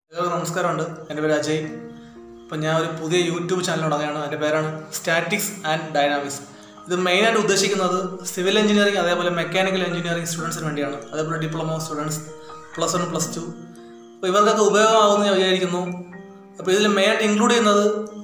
എല്ലാവർക്കും നമസ്കാരമുണ്ട് എൻ്റെ പേര് അജയ് ഇപ്പം ഞാൻ ഒരു പുതിയ യൂട്യൂബ് ചാനൽ തുടങ്ങുകയാണ് എൻ്റെ പേരാണ് സ്റ്റാറ്റിക്സ് ആൻഡ് ഡൈനാമിക്സ് ഇത് മെയിനായിട്ട് ഉദ്ദേശിക്കുന്നത് സിവിൽ എഞ്ചിനീയറിംഗ് അതേപോലെ മെക്കാനിക്കൽ എഞ്ചിനീയറിംഗ് സ്റ്റുഡൻസിന് വേണ്ടിയാണ് അതേപോലെ diploma students plus one plus two അപ്പോൾ ഇവർക്കൊക്കെ ഉപയോഗമാകുമെന്ന് ഞാൻ വിചാരിക്കുന്നു അപ്പോൾ ഇതിൽ മെയിനായിട്ട് ഇൻക്ലൂഡ് ചെയ്യുന്നത്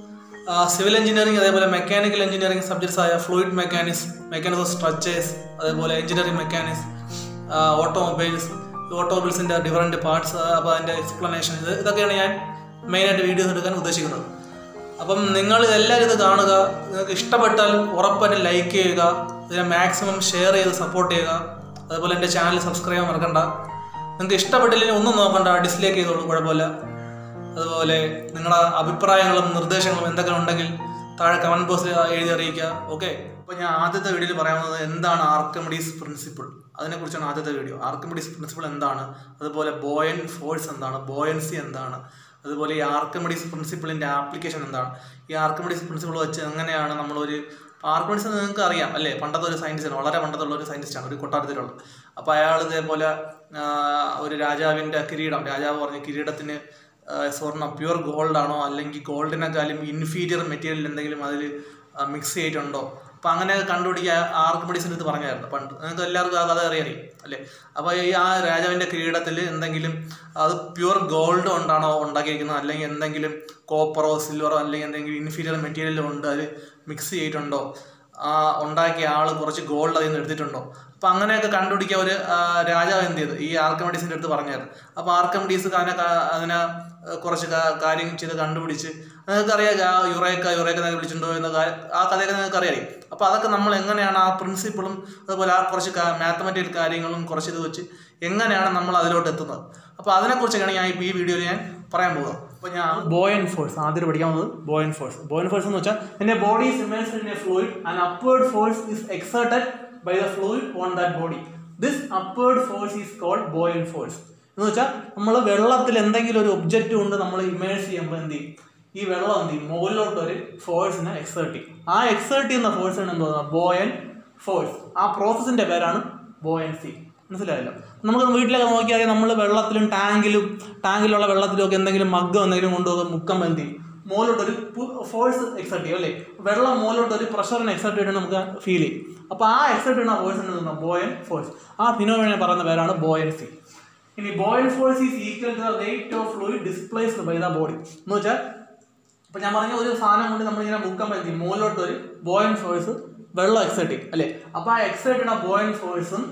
സിവിൽ എഞ്ചിനീയറിംഗ് അതേപോലെ മെക്കാനിക്കൽ എഞ്ചിനീയറിംഗ് സബ്ജക്ട്സ് ആയ fluid mechanics mechanics of structures അതേപോലെ എഞ്ചിനീയറിംഗ് മെക്കാനിക്സ് ഓട്ടോമൊബൈൽസ് ഓട്ടോമൊബൈൽസിൻ്റെ ഡിഫറൻറ്റ് പാർട്സ് അപ്പോൾ അതിൻ്റെ എക്സ്പ്ലനേഷൻ ഇത് ഇതൊക്കെയാണ് ഞാൻ മെയിനായിട്ട് വീഡിയോസ് എടുക്കാൻ ഉദ്ദേശിക്കുന്നത് അപ്പം നിങ്ങൾ എല്ലാവരും ഇത് കാണുക നിങ്ങൾക്ക് ഇഷ്ടപ്പെട്ടാൽ ഉറപ്പായിട്ടും ലൈക്ക് ചെയ്യുക ഇതിനെ മാക്സിമം ഷെയർ ചെയ്ത് സപ്പോർട്ട് ചെയ്യുക അതുപോലെ എൻ്റെ ചാനൽ സബ്സ്ക്രൈബ് ചെയ്യാൻ മറക്കണ്ട നിങ്ങൾക്ക് ഇഷ്ടപ്പെട്ടില്ലെങ്കിൽ ഒന്നും നോക്കണ്ട ഡിസ്ലൈക്ക് ചെയ്തോളൂ കുഴപ്പമില്ല അതുപോലെ നിങ്ങളുടെ അഭിപ്രായങ്ങളും നിർദ്ദേശങ്ങളും എന്തൊക്കെ ഉണ്ടെങ്കിൽ താഴെ കമൻറ്റ് ബോക്സിൽ എഴുതി അറിയിക്കുക ഓക്കെ അപ്പോൾ ഞാൻ ആദ്യത്തെ വീഡിയോയിൽ പറയാവുന്നത് എന്താണ് ആർക്കമിഡീസ് പ്രിൻസിപ്പിൾ അതിനെക്കുറിച്ചാണ് ആദ്യത്തെ വീഡിയോ ആർക്കമിഡീസ് പ്രിൻസിപ്പിൾ എന്താണ് അതുപോലെ ബോയൻ ഫോഴ്സ് എന്താണ് ബോയൻസി എന്താണ് അതുപോലെ ഈ ആർക്കമിഡീസ് പ്രിൻസിപ്പിളിൻ്റെ ആപ്ലിക്കേഷൻ എന്താണ് ഈ ആർക്കമിഡീസ് പ്രിൻസിപ്പിൾ വെച്ച് എങ്ങനെയാണ് നമ്മളൊരു ആർക്കമിഡീസ് നിങ്ങൾക്ക് അറിയാം അല്ലേ പണ്ടത്തെ ഒരു സയൻറ്റിസ്റ്റാണ് വളരെ പണ്ടത്തുള്ള ഒരു സയൻറ്റിസ്റ്റാണ് ഒരു കൊട്ടാരത്തിലുള്ള അപ്പോൾ അയാൾ ഇതേപോലെ ആ, ഒരു രാജാവിൻ്റെ കിരീടം രാജാവ് പറഞ്ഞ കിരീടത്തിന് ആ, സ്വർണ്ണം പ്യുവർ ഗോൾഡ് ആണോ അല്ലെങ്കിൽ ഗോൾഡിനെക്കാളും ഇൻഫീരിയർ മെറ്റീരിയൽ എന്തെങ്കിലും അതിൽ മിക്സ് ചെയ്തിട്ടുണ്ടോ അപ്പം അങ്ങനെ കണ്ടുപിടിക്കുക ആർക്കിമിഡീസിൻ്റെ അടുത്ത് പറഞ്ഞായിരുന്നു പണ്ട് നിങ്ങൾക്ക് എല്ലാവർക്കും ആ കഥ അറിയാം അല്ലേ അപ്പോൾ ഈ ആ രാജാവിൻ്റെ കിരീടത്തിൽ എന്തെങ്കിലും അത് പ്യുവർ ഗോൾഡ് കൊണ്ടാണോ ഉണ്ടാക്കിയിരിക്കുന്നത് അല്ലെങ്കിൽ എന്തെങ്കിലും കോപ്പറോ സിൽവറോ അല്ലെങ്കിൽ എന്തെങ്കിലും ഇൻഫീരിയർ മെറ്റീരിയലോ ഉണ്ട് അതിൽ മിക്സ് ചെയ്തിട്ടുണ്ടോ ആ ഉണ്ടാക്കിയ ആൾ കുറച്ച് ഗോൾഡ് അതിൽ നിന്ന് എടുത്തിട്ടുണ്ടോ അപ്പം അങ്ങനെയൊക്കെ കണ്ടുപിടിക്കുക ഒരു ആ, രാജാവ് എന്ത് ചെയ്തു ഈ ആർക്കമിഡീസിൻ്റെ അടുത്ത് പറഞ്ഞായിരുന്നു അപ്പോൾ ആർക്കമിഡീസ് അതിനെ ക- അതിനെ ആ, കുറച്ച് കാ- കാര്യം ചെയ്ത് കണ്ടുപിടിച്ച് നിങ്ങൾക്കറിയാം ആ യുറേക്ക യുറേക്ക എന്നൊക്കെ വിളിച്ചിട്ടുണ്ടോ എന്ന കാര്യം ആ കഥയൊക്കെ നിങ്ങൾക്ക് അറിയാം അപ്പോൾ അതൊക്കെ നമ്മൾ എങ്ങനെയാണ് ആ പ്രിൻസിപ്പിളും അതുപോലെ ആ കുറച്ച് മാത്തമാറ്റിക്കൽ കാര്യങ്ങളും കുറച്ച് ഇത് വെച്ച് എങ്ങനെയാണ് നമ്മൾ അതിലോട്ട് എത്തുന്നത് അപ്പോൾ അതിനെക്കുറിച്ചൊക്കെയാണ് ഞാൻ ഇപ്പോൾ ഈ വീഡിയോയിൽ ഞാൻ പറയാൻ പോകുന്നത് അപ്പോൾ ഞാൻ ബോയൻ ഫോഴ്സ് ആദ്യം പഠിക്കാൻ പോകുന്നത് ബോയൻ ഫോഴ്സ് ബോയൻ ഫോഴ്സ് എന്ന് വെച്ചാൽ എൻ്റെ body is immersed in a fluid and upward force is exerted by the fluid on that body this upward force is called buoyant force എന്ന് വെച്ചാൽ നമ്മൾ വെള്ളത്തിൽ എന്തെങ്കിലും ഒരു ഒബ്ജക്റ്റ് കൊണ്ട് നമ്മൾ ഇമേഴ്സ് ചെയ്യുമ്പോൾ എന്ത് ചെയ്യും ഈ വെള്ളം എന്ത് ചെയ്യും മുകളിലോട്ട് ഒരു ഫോഴ്സിനെ എക്സേർട്ട് ചെയ്യും ആ എക്സേർട്ട് ചെയ്യുന്ന ഫോഴ്സാണ് എന്തോ ബോയൻ ഫോഴ്സ് ആ പ്രോസസ്സിന്റെ പേരാണ് ബോയൻസി മനസ്സിലായല്ലോ നമുക്ക് വീട്ടിലൊക്കെ നോക്കിയാൽ നമ്മൾ വെള്ളത്തിലും ടാങ്കിലും ടാങ്കിലുള്ള വെള്ളത്തിലും ഒക്കെ എന്തെങ്കിലും മഗ്ഗോ എന്തെങ്കിലും കൊണ്ടുപോകും മുക്കം എന്ത് ചെയ്യും മുകളിലോട്ടൊരു ഫോഴ്സ് എക്സെർട്ട് ചെയ്യും അല്ലേ വെള്ളം മുകളിലോട്ട് ഒരു പ്രഷറിനെ എക്സെർട്ട് ചെയ്യണം നമുക്ക് ഫീൽ ചെയ്യും അപ്പോൾ ആ എക്സെർട്ട് ചെയ്യുന്ന ഫോഴ്സ് എന്ന് ബോയൻ ഫോഴ്സ് ആ ഫിനോമിനെ പറയുന്ന പേരാണ് ബോയൻസി ഇനി buoyant force is equal to the weight of fluid displaced by the body എന്ന് വെച്ചാൽ ഇപ്പൊ ഞാൻ പറഞ്ഞ ഒരു സാധനം കൊണ്ട് നമ്മൾ ഇങ്ങനെ മുക്കാൻ പറ്റി മുകളിലോട്ട് ഒരു ബോയൻ ഫോഴ്സ് വെള്ളം എക്സേർട്ട് ചെയ്യും അല്ലേ അപ്പൊ ആ എക്സേർട്ട് ചെയ്യുന്ന ബോയൻ ഫോഴ്സും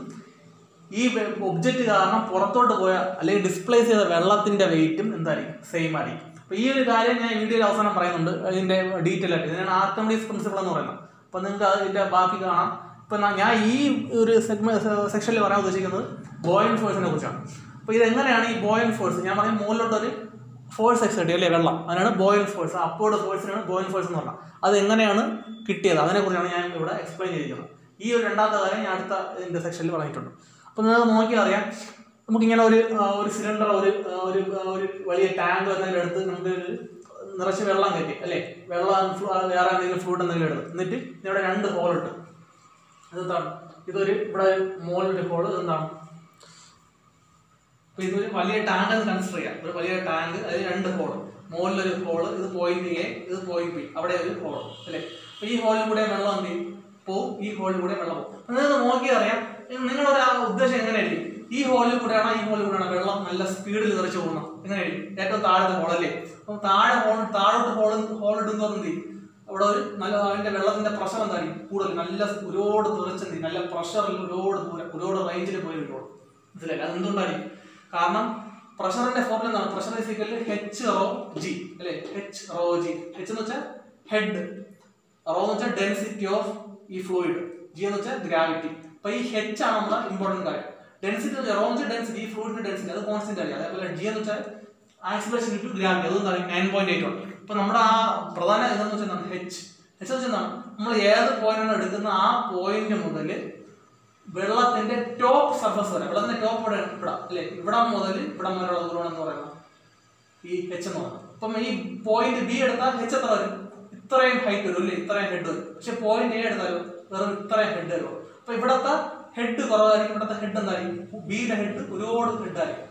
ഈ ഒബ്ജക്റ്റ് കാരണം പുറത്തോട്ട് പോയ അല്ലെങ്കിൽ ഡിസ്പ്ലേസ് ചെയ്ത വെള്ളത്തിന്റെ വെയിറ്റും എന്തായിരിക്കും സെയിം ആയിരിക്കും അപ്പൊ ഈ ഒരു കാര്യം ഞാൻ വീഡിയോയിൽ അവസാനം പറയുന്നുണ്ട് അതിന്റെ ഡീറ്റെയിൽ ആയിട്ട് ഇതിനാണ് ആർക്കമിഡീസ് പ്രിൻസിപ്പിൾ എന്ന് പറയുന്നത് അപ്പൊ നിങ്ങൾക്ക് അതിന്റെ ബാക്കി കാണാം ഇപ്പൊ ന- ഞാൻ ഈ ഒരു സെക്ഷനിൽ പറയാൻ ഉദ്ദേശിക്കുന്നത് ബോയൻ ഫോഴ്സിനെ കുറിച്ചാണ് അപ്പൊ ഇത് എങ്ങനെയാണ് ഈ ബോയൻ ഫോഴ്സ് ഞാൻ പറഞ്ഞ മുകളിലോട്ടൊരു ഫോഴ്സ് എക്സൈറ്റ് അല്ലേ വെള്ളം അതിനാണ് ബോയിൽ ഫോഴ്സ് അപ്പോർഡ് ഫോഴ്സിനാണ് ബോയിൽ ഫോഴ്സ് എന്ന് പറഞ്ഞാൽ അത് എങ്ങനെയാണ് കിട്ടിയത് അതിനെക്കുറിച്ചാണ് ഞാൻ ഇവിടെ എക്സ്പ്ലെയിൻ ചെയ്തിരിക്കുന്നത് ഈ ഒരു രണ്ടാമത്തെ കാര്യം ഞാൻ അടുത്ത ഇതിൻ്റെ സെക്ഷനിൽ പറഞ്ഞിട്ടുണ്ട് അപ്പോൾ നിങ്ങൾക്ക് നോക്കിയാൽ അറിയാം നമുക്കിങ്ങനെ ഒരു ആ, ഒരു സിലിണ്ടർ ഒരു ആ, ഒരു ആ, ഒരു വലിയ ടാങ്ക് എന്തെങ്കിലും എടുത്ത് നമുക്ക് ഒരു നിറച്ച് വെള്ളം കയറ്റി അല്ലേ വെള്ളം ഫ്ലൂ- ആ, വേറെ എന്തെങ്കിലും ഫ്ലൂട്ട് എന്തെങ്കിലും എടുത്ത് എന്നിട്ട് ഇവിടെ രണ്ട് ഹോൾ ഇട്ട് ഇതെന്താണ് ഇതൊരു ഇവിടെ ഒരു മുകളിലൊരു ഹോൾ എന്താണ് അപ്പൊ ഇതൊരു വലിയ ടാങ്ക് എന്ന് കൺസിഡർ ചെയ്യാം ഒരു വലിയ ടാങ്ക് അതിൽ രണ്ട് ഹോൾ മുകളിലൊരു ഹോള് ഇത് പോയിന്റ് എ ഇത് പോയിന്റ് ബി അവിടെ ഒരു ഹോൾ അല്ലേ അപ്പൊ ഈ ഹോളിൽ കൂടെ വെള്ളം എന്ത് ചെയ്യും പോവും ഈ ഹോളിൽ കൂടെ വെള്ളം പോകും അപ്പൊ നിങ്ങൾക്ക് നോക്കി അറിയാം നിങ്ങളുടെ ആ ഉദ്ദേശം എങ്ങനെയായിരിക്കും ഈ ഹോളിൽ കൂടെയാണോ ഈ ഹോളിൽ കൂടെയാണോ വെള്ളം നല്ല സ്പീഡിൽ നിറച്ച് പോകുന്നത് എങ്ങനെയായിരിക്കും ഏറ്റവും താഴത്തെ ഹോളല്ലേ അപ്പൊ താഴെ ഹോൾ താഴോട്ട് ഹോൾ ഹോൾ ഇടുന്നതോറും എന്ത് ചെയ്യും അവിടെ ഒരു നല്ല അതിന്റെ വെള്ളത്തിന്റെ പ്രഷർ എന്തായിരിക്കും കൂടുതൽ നല്ല ഒരുപാട് നിറച്ചെന്ത് ചെയ്യും? നല്ല പ്രഷറിൽ ഒരുപാട് ദൂരം ഒരുപാട് റേഞ്ചിൽ പോയി വരുള്ളൂ മനസ്സിലായില്ല അത് എന്തുകൊണ്ടായിരിക്കും കാരണം പ്രഷറിന്റെ ഫോർമുല എന്താണ് pressure is equal H rho G അല്ലെ എച്ച് റോ ജി എച്ച് എന്ന് വെച്ചാൽ ഹെഡ് റോ എന്ന് വെച്ചാൽ ഡെൻസിറ്റി ഓഫ് ഈ ഫ്ലൂയിഡ് ജി എന്ന് വെച്ചാൽ ഗ്രാവിറ്റി അപ്പൊ ഈ എച്ച് ആണ് നമ്മുടെ ഇമ്പോർട്ടന്റ് കാര്യം ഡെൻസിറ്റി എന്ന് വെച്ചാൽ റോ എന്ന് വെച്ചാൽ ഡെൻസിറ്റി ഈ ഫ്ലൂയിഡിന്റെ ഡെൻസിറ്റി അത് കോൺസ്റ്റന്റ് ആയിരിക്കും അതേപോലെ ജി എന്ന് വെച്ചാൽ ആക്സിലേഷൻ ടു ഗ്രാവിറ്റി അത് എന്താണ് നയൻ പോയിന്റ് എയ്റ്റ് ഉണ്ട് അപ്പൊ നമ്മുടെ ആ പ്രധാന ഇതെന്ന് വെച്ചാൽ എന്താണ് എച്ച് എച്ച് എന്ന് വെച്ചാൽ എന്താണ് നമ്മൾ ഏത് പോയിന്റാണ് എടുക്കുന്ന ആ പോയിന്റ് മുതൽ വെള്ളത്തിന്റെ ടോപ്പ് സർഫസ് വരെ വെള്ളത്തിന്റെ ടോപ്പ് ഇവിടെ ഇവിടെ അല്ലെ ഇവിടെ മുതൽ ഇവിടെ വരെയുള്ള ദൂരമാണെന്ന് പറയുന്നത് ഈ എച്ച് എന്ന് പറയുന്നത് അപ്പം ഈ പോയിന്റ് ബി എടുത്താൽ എച്ച് എത്ര വരും ഇത്രയും ഹൈറ്റ് വരും അല്ലേ ഇത്രയും ഹെഡ് വരും പക്ഷെ പോയിന്റ് എ എടുത്താലോ വെറും ഇത്രയും ഹെഡ് വരും അപ്പൊ ഇവിടത്തെ ഹെഡ് കുറവായിരിക്കും ഇവിടത്തെ ഹെഡ് എന്തായിരിക്കും ബിയുടെ ഹെഡ് ഒരുപാട് ഹെഡ് ആയിരിക്കും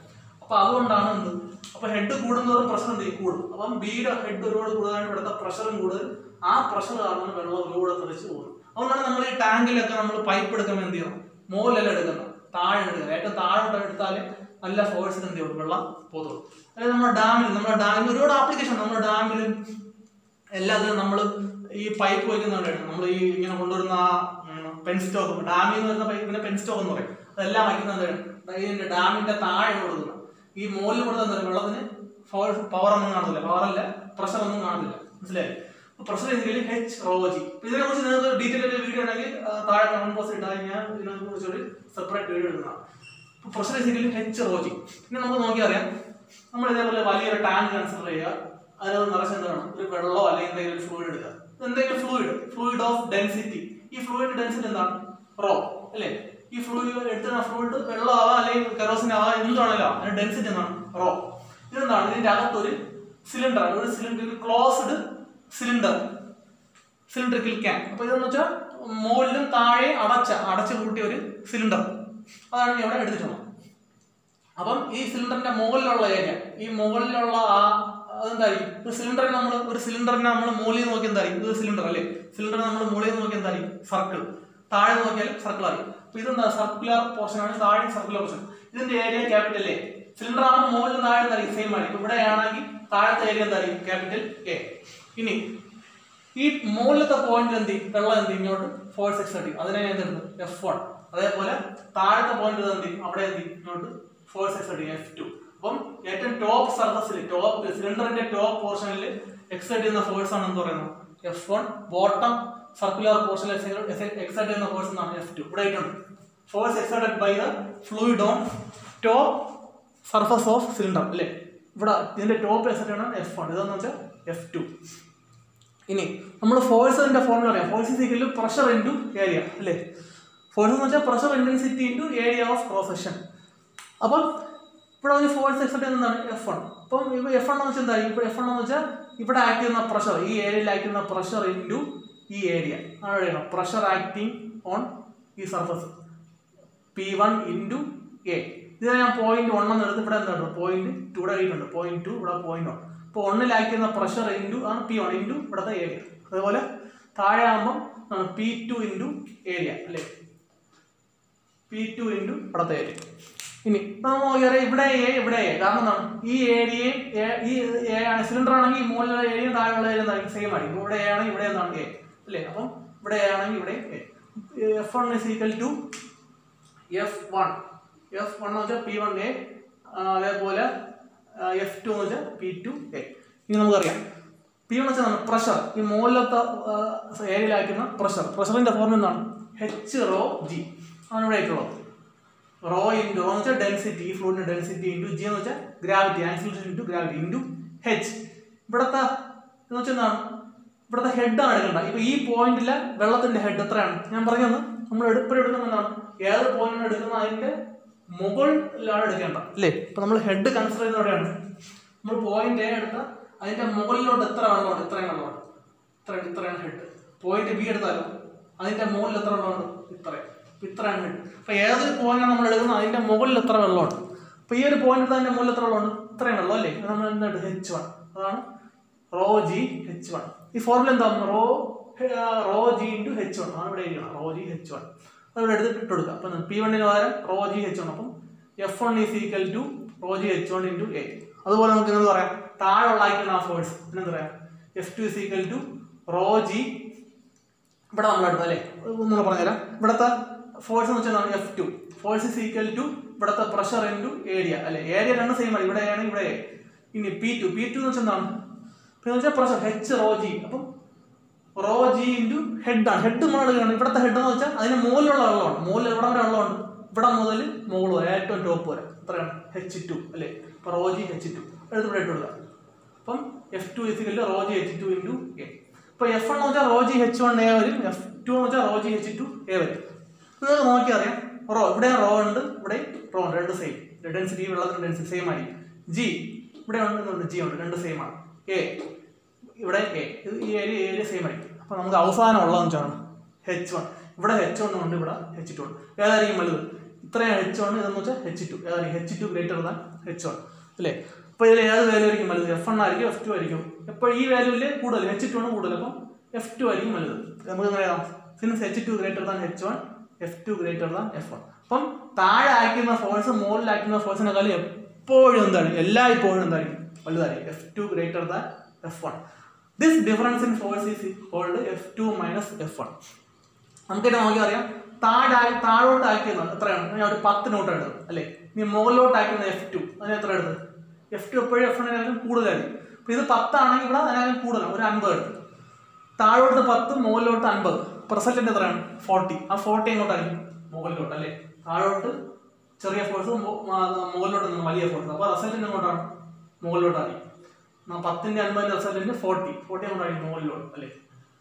അപ്പൊ അതുകൊണ്ടാണ് എന്ത് അപ്പൊ ഹെഡ് കൂടുന്നതോറും പ്രഷർ എന്ത് ചെയ്യും? കൂടും അപ്പം ബിയുടെ ഹെഡ് ഒരുപാട് കൂടുതലാണ് ഇവിടുത്തെ പ്രഷറും കൂടുതൽ ആ പ്രഷർ കാരണം വെള്ളം ഒരുപാട് തെറിച്ച് പോകും അതുകൊണ്ടാണ് നമ്മൾ ഈ ടാങ്കിലൊക്കെ നമ്മൾ പൈപ്പ് എടുക്കുമ്പോൾ എന്ത് ചെയ്യണം മുകളിലല്ല എടുക്കുന്നത് താഴെ എടുക്കുക ഏറ്റവും താഴെ എടുത്താലേ നല്ല ഫോഴ്സിന് എന്ത് ചെയ്യും വെള്ളം പോകത്തുള്ളൂ അതായത് നമ്മുടെ ഡാമിൽ നമ്മുടെ ഡാമിൽ ഒരുപാട് ആപ്ലിക്കേഷൻ നമ്മുടെ ഡാമിലും എല്ലാത്തിനും നമ്മൾ ഈ പൈപ്പ് വയ്ക്കുന്നവരാണ് നമ്മൾ ഈ ഇങ്ങനെ കൊണ്ടുവരുന്ന ആ പെൻ സ്റ്റോക്ക് ഡാമിൽ നിന്ന് വരുന്ന പൈപ്പിനെ പെൻ സ്റ്റോക്ക് എന്ന് പറയും അതെല്ലാം വയ്ക്കുന്നത് ഇതിന്റെ ഡാമിന്റെ താഴെ കൊടുക്കുന്നത് ഈ മുകളിൽ കൊടുക്കുന്ന വെള്ളത്തിന് പവർ ഒന്നും കാണത്തില്ല പവർ അല്ല പ്രഷർ ഒന്നും കാണത്തില്ല മനസ്സിലായി പ്രഷർ എങ്കിലും എച്ച് റോജി ഇതിനെ കുറിച്ച് നിങ്ങൾക്ക് ഡീറ്റെയിൽ ആയിട്ട് വീഡിയോ ഉണ്ടെങ്കിൽ ആ, താഴെ കമന്റ് ബോക്സ് ഇട്ടാൽ ഞാൻ ഇതിനെ കുറിച്ച് ഒരു സെപ്പറേറ്റ് വീഡിയോ എടുക്കുന്നതാണ് പ്രഷർ എങ്കിലും എച്ച് റോജി പിന്നെ നമുക്ക് നോക്കി അറിയാം നമ്മൾ ഇതേപോലെ വലിയൊരു ടാങ്ക് കൺസിഡർ ചെയ്യുക അതിനകത്ത് നിറച്ച് എന്താണ് ഒരു വെള്ളമോ അല്ലെങ്കിൽ എന്തെങ്കിലും ഒരു ഫ്ലൂയിഡ് എടുക്കുക എന്തെങ്കിലും ഫ്ലൂയിഡ് ഫ്ലൂയിഡ് ഓഫ് ഡെൻസിറ്റി ഈ ഫ്ലൂയിഡ് ഡെൻസിറ്റി എന്താണ് റോ അല്ലേ ഈ ഫ്ലൂയിഡ് എടുത്തുന്ന ഫ്ലൂയിഡ് വെള്ളമാവാം അല്ലെങ്കിൽ കെറോസിൻ ആവാം എന്താണല്ലോ അതിന്റെ ഡെൻസിറ്റി എന്താണ് റോ ഇതെന്താണ് ഇതിന്റെ അകത്തൊരു സിലിണ്ടർ ഒരു സിലിണ്ടർ ഒരു ക്ലോസ്ഡ് സിലിണ്ടർ സിലിണ്ടറിക്കൽ ക്യാൻ അപ്പൊ ഇതെന്ന് വെച്ചാൽ മുകളിലും താഴെ അടച്ച അടച്ചു കൂട്ടിയ ഒരു സിലിണ്ടർ അതാണ് ഞാൻ ഇവിടെ എടുത്തിട്ടുള്ളത് അപ്പം ഈ സിലിണ്ടറിന്റെ മുകളിലുള്ള ഏരിയ ഈ മുകളിലുള്ള ആ അതെന്തായിരിക്കും ഒരു സിലിണ്ടറിന് നമ്മൾ ഒരു സിലിണ്ടറിനെ നമ്മൾ മുകളിൽ നോക്കി എന്തായിരിക്കും ഇത് സിലിണ്ടർ അല്ലേ സിലിണ്ടർ നമ്മൾ മുകളിൽ നോക്കി എന്തായിരിക്കും സർക്കിൾ താഴെ നോക്കിയാൽ സർക്കിൾ ആയിരിക്കും അപ്പൊ ഇതെന്താ സർക്കുലർ പോർഷൻ ആണ് താഴെ സർക്കുലർ പോർഷൻ ഇതിന്റെ ഏരിയ ക്യാപിറ്റൽ എ സിലിണ്ടർ ആകുമ്പോൾ മുകളിൽ താഴെ എന്തായിരിക്കും സെയിം ആയിരിക്കും ഇവിടെ ആണെങ്കിൽ താഴത്തെ ഏരിയ എന്തായിരിക്കും ക്യാപിറ്റൽ എ ഇനി ഈ മുകളിലത്തെ പോയിന്റ് എന്ത് ചെയ്യും? വെള്ളം എന്ത് ചെയ്യും? ഇങ്ങോട്ട് ഫോഴ്സ് എക്സർട്ട് ചെയ്യും അതിനെ ഞാൻ എന്തെടുത്തു എഫ് വൺ അതേപോലെ താഴത്തെ പോയിന്റ് എന്ത് ചെയ്യും? അവിടെ എന്ത് ചെയ്യും? ഇങ്ങോട്ട് ഫോഴ്സ് എക്സർട്ട് ചെയ്യും എഫ് ടു അപ്പം ഏറ്റവും ടോപ്പ് സർഫസിൽ ടോപ്പ് സിലിണ്ടറിന്റെ ടോപ്പ് പോർഷനിൽ എക്സർട്ട് ചെയ്യുന്ന ഫോഴ്സ് ആണ് എന്ത് പറയുന്നത് എഫ് വൺ ബോട്ടം സർക്കുലർ പോർഷനിൽ എക്സർട്ട് ചെയ്യുന്ന ഫോഴ്സ് എന്നാണ് എഫ് ടു ഇവിടെ ആയിട്ടുണ്ട് force exerted by the fluid on top surface of cylinder അല്ലേ ഇവിടെ ഇതിന്റെ ടോപ്പ് എക്സർട്ട് ചെയ്യണം എഫ് വൺ ഇതെന്ന് വെച്ചാൽ എഫ് ടു ഇനി നമ്മൾ ഫോഴ്സിന്റെ ഫോർമുല അറിയാം force is equal to pressure into area അല്ലേ ഫോഴ്സ് എന്ന് വെച്ചാൽ pressure intensity into area of cross section അപ്പം ഇവിടെ ഒരു ഫോഴ്സ് എക്സെപ്റ്റ് ചെയ്യുന്നതാണ് എഫ് വൺ അപ്പം ഇപ്പോൾ എഫ് വൺ എന്ന് വെച്ചാൽ എന്തായി ഇപ്പോൾ എഫ് വൺ എന്ന് വെച്ചാൽ ഇവിടെ ആക്ട് ചെയ്യുന്ന പ്രഷർ ഈ ഏരിയയിൽ ആക്ട് ചെയ്യുന്ന പ്രഷർ ഇൻറ്റു ഈ ഏരിയ ആണ് പ്രഷർ ആക്ടിങ് ഓൺ ഈ surface P one into A ഇതിനെ ഞാൻ പോയിന്റ് വൺ എന്ന് എടുത്ത് ഇവിടെ എന്താണ് പോയിന്റ് ടു ഇവിടെ എഴുതിയിട്ടുണ്ട് പോയിന്റ് ടു ഇവിടെ പോയിന്റ് വൺ ഇപ്പോൾ ഒന്നിലാക്കുന്ന പ്രഷർ ഇൻറ്റു ആണ് പി വൺ ഇൻറ്റു ഇവിടുത്തെ ഏരിയ അതുപോലെ താഴെ ആകുമ്പം പി ടു ഇൻറ്റു ഏരിയ അല്ലേ പി ടു ഇൻറ്റു ഇവിടുത്തെ ഏരിയ ഇനി നമ്മൾ നോക്കിയാൽ ഇവിടെ എ ഇവിടെ എ കാരണം എന്താണ് ഈ ഏരിയയും ഈ എ ആണ് സിലിണ്ടർ ആണെങ്കിൽ ഈ മുകളിലുള്ള ഏരിയയും താഴെയുള്ള ഏരിയ എന്തായിരിക്കും സെയിം ആയിരിക്കും ഇവിടെ എ ആണെങ്കിൽ ഇവിടെ എന്താണ് എ അല്ലേ അപ്പം ഇവിടെ എ ആണെങ്കിൽ ഇവിടെ A F one is equal to F one F one എന്ന് വെച്ചാൽ പി വൺ എ അതേപോലെ എഫ് ടു എന്ന് വെച്ചാൽ പി ടു എ ഇനി നമുക്കറിയാം പി വൺ വെച്ചാൽ പ്രഷർ ഈ മുകളിലത്തെ ഏരിയയിലാക്കുന്ന പ്രഷർ പ്രഷറിന്റെ ഫോർമുല എന്താണ് എച്ച് റോ ജി ആണ് ഇവിടെ ആയിട്ടുള്ളത് റോ ഇൻറ്റു റോ എന്ന് വെച്ചാൽ ഡെൻസിറ്റി ഈ ഫ്ലൂയിഡിന്റെ ഡെൻസിറ്റി ഇൻറ്റു ജി എന്ന് വെച്ചാൽ gravity acceleration into gravity into H ഇവിടുത്തെ എന്ന് വെച്ചാൽ എന്താണ് ഇവിടുത്തെ ഹെഡാണ് എടുക്കേണ്ടത് ഇപ്പൊ ഈ പോയിന്റിലെ വെള്ളത്തിന്റെ ഹെഡ് എത്രയാണ് ഞാൻ പറഞ്ഞത് നമ്മൾ എടുപ്പോഴും എടുക്കുന്ന എന്താണ് ഏത് പോയിന്റാണ് എടുക്കുന്നത് അതിന്റെ മുകളിലാണ് എടുക്കേണ്ടത് അല്ലേ ഇപ്പൊ നമ്മൾ ഹെഡ് കൺസിഡർ ചെയ്യുന്ന എവിടെയാണ് നമ്മൾ പോയിന്റ് എ എടുത്ത അതിന്റെ മുകളിലോട്ട് എത്ര വെള്ളമുണ്ട് ഇത്രയും വെള്ളമുണ്ട് ഇത്ര ഇത്രയാണ് ഹെഡ് പോയിന്റ് ബി എടുത്താലോ അതിന്റെ മുകളിൽ എത്ര വെള്ളമുണ്ട് ഇത്രയും അപ്പൊ ഇത്രയാണ് ഹെഡ് അപ്പൊ ഏതൊരു പോയിന്റാണ് നമ്മൾ എടുക്കുന്നത് അതിന്റെ മുകളിൽ എത്ര വെള്ളമുണ്ട് അപ്പൊ ഈ ഒരു പോയിന്റ് എടുത്താൽ അതിന്റെ മുകളിൽ എത്ര വെള്ളമുണ്ട് ഇത്രയും വെള്ളം അല്ലേ അത് നമ്മൾ എന്തായിട്ട് എച്ച് വൺ അതാണ് റോ ജി എച്ച് വൺ ഈ ഫോർമുല എന്താ rho rho G into H one ആണ് ഇവിടെ എഴുതണം റോ ജി എച്ച് വൺ അതിവിടെ എടുത്തിട്ട് ഇട്ട് കൊടുക്കുക അപ്പം പി വണ്ണിന് പകരം റോ ജി എച്ച് വൺ അപ്പം F one is equal to rho G H one into A അതുപോലെ നമുക്ക് എന്ത് പറയാം താഴെയുള്ള ആയിട്ടുള്ള ആ ഫോഴ്സ് പിന്നെന്താ പറയാം F two is equal to rho G ഇവിടെ നമ്മൾ എടുത്തത് അല്ലേ ഒന്നുകൂടെ പറഞ്ഞുതരാം ഇവിടുത്തെ ഫോഴ്സ് എന്ന് വെച്ചാൽ F two force is equal to ഇവിടുത്തെ പ്രഷർ ഇൻറ്റു ഏരിയ അല്ലെ ഏരിയ രണ്ട് സെയിം ആണ് ഇവിടെ ആണ് ഇവിടെ A. ഇനി പി ടു പി ടു എന്ന് വെച്ചാൽ എന്താണ് പിന്നെ വെച്ചാൽ പ്രഷർ എച്ച് റോ ജി അപ്പം റോ ജി ഇൻറ്റു ഹെഡ് ആണ് ഹെഡ് നമ്മൾ എടുക്കുകയാണ് ഇവിടുത്തെ ഹെഡ് എന്ന് വെച്ചാൽ അതിന് മുകളിലുള്ള വെള്ളമാണ് മുകളിൽ എവിടെ വരെ വെള്ളമുണ്ട് ഇവിടെ മുതൽ മുകളിൽ വരെ ഏറ്റവും ടോപ്പ് വരെ എത്രയാണ് എച്ച് ടു അല്ലേ ഇപ്പൊ റോ ജി എച്ച് ടു എടുത്ത് ഇവിടെ ഇട്ട് കൊടുക്കുക അപ്പം F two is equal rho G H two into A ഇപ്പൊ എഫ് വൺ എന്ന് വെച്ചാൽ rho G H one A വരും എഫ് ടു എന്ന് വെച്ചാൽ rho G H two A വരും നിങ്ങൾക്ക് നോക്കി അറിയാം റോ ഇവിടെ റോ ഉണ്ട് ഇവിടെ റോ ഉണ്ട് രണ്ട് സെയിം ഡെൻസിറ്റി വെള്ളത്തിന്റെ ഡെൻസിറ്റി സെയിം ആയിരിക്കും ജി ഇവിടെ ഉണ്ട് ജി ഉണ്ട് രണ്ട് സെയിം ആണ് എ ഇവിടെ എ ഇത് ഈ ഏരിയ ഏരിയ സെയിം ആയിരിക്കും അപ്പൊ നമുക്ക് അവസാനം ഉള്ളതെന്ന് വെച്ചാണ് എച്ച് വൺ ഇവിടെ എച്ച് വൺ ഉണ്ട് ഇവിടെ എച്ച് ടു ഉണ്ട് ഏതായിരിക്കും വലുത് ഇത്രയും എച്ച് വൺ ഇതെന്ന് വെച്ചാൽ H two H two greater than H one അല്ലേ അപ്പോൾ ഇതിൽ ഏത് വാല്യൂ ആയിരിക്കും വലുത് എഫ് വൺ ആയിരിക്കും എഫ് ടു ആയിരിക്കും ഇപ്പോൾ ഈ വാല്യൂവിൽ കൂടുതൽ എച്ച് ടു ആണ് കൂടുതൽ അപ്പം എഫ് ടു ആയിരിക്കും വലുത് നമുക്ക് എങ്ങനെ എഴുതാം since H two greater than H one F two greater than F one അപ്പം താഴെ അയക്കുന്ന ഫോഴ്സ് മുകളിൽ അയക്കുന്ന ഫോഴ്സിനെക്കാളും എപ്പോഴും എന്താണ് എല്ലാ ഇപ്പോഴും എന്തായിരിക്കും വലുതായിരിക്കും F two greater than F one this difference in force is called F two minus F one നമുക്കിത് നോക്കി അറിയാം താഴെ താഴോട്ട് അയക്കുന്നത് എത്രയാണ് ഞാൻ ഒരു പത്ത് നോട്ട് എടുത്തു അല്ലേ ഇനി മുകളിലോട്ട് അയക്കുന്ന എഫ് ടു അതിന് എത്ര എടുത്ത് എഫ് ടു എപ്പോഴും എഫ് എണ്ണാലും കൂടുതലായിരിക്കും അപ്പോൾ ഇത് പത്താണെങ്കിൽ ഇവിടെ അതിനാലും കൂടുതലാണ് ഒരു അൻപത് എടുത്ത് താഴോട്ട് പത്ത് മുകളിലോട്ട് അൻപത് റിസൾട്ടിൻ്റെ എത്രയാണ് ഫോർട്ടി ആ ഫോർട്ടി എങ്ങോട്ടായിരിക്കും മുകളിലോട്ട് അല്ലേ താഴോട്ട് ചെറിയ ഫോഴ്സ് മുകളിലോട്ട് നിന്ന് വലിയ ഫോഴ്സ് അപ്പോൾ റിസൾട്ടിൻ്റെ എങ്ങോട്ടാണ് മുകളിലോട്ടായിരിക്കും ആ പത്തിൻ്റെ അൻപതിൻ്റെ റിസൾട്ടിൻ്റെ ഫോർട്ടി ഫോർട്ടി എങ്ങോട്ടായിരിക്കും മുകളിലോട്ട് അല്ലേ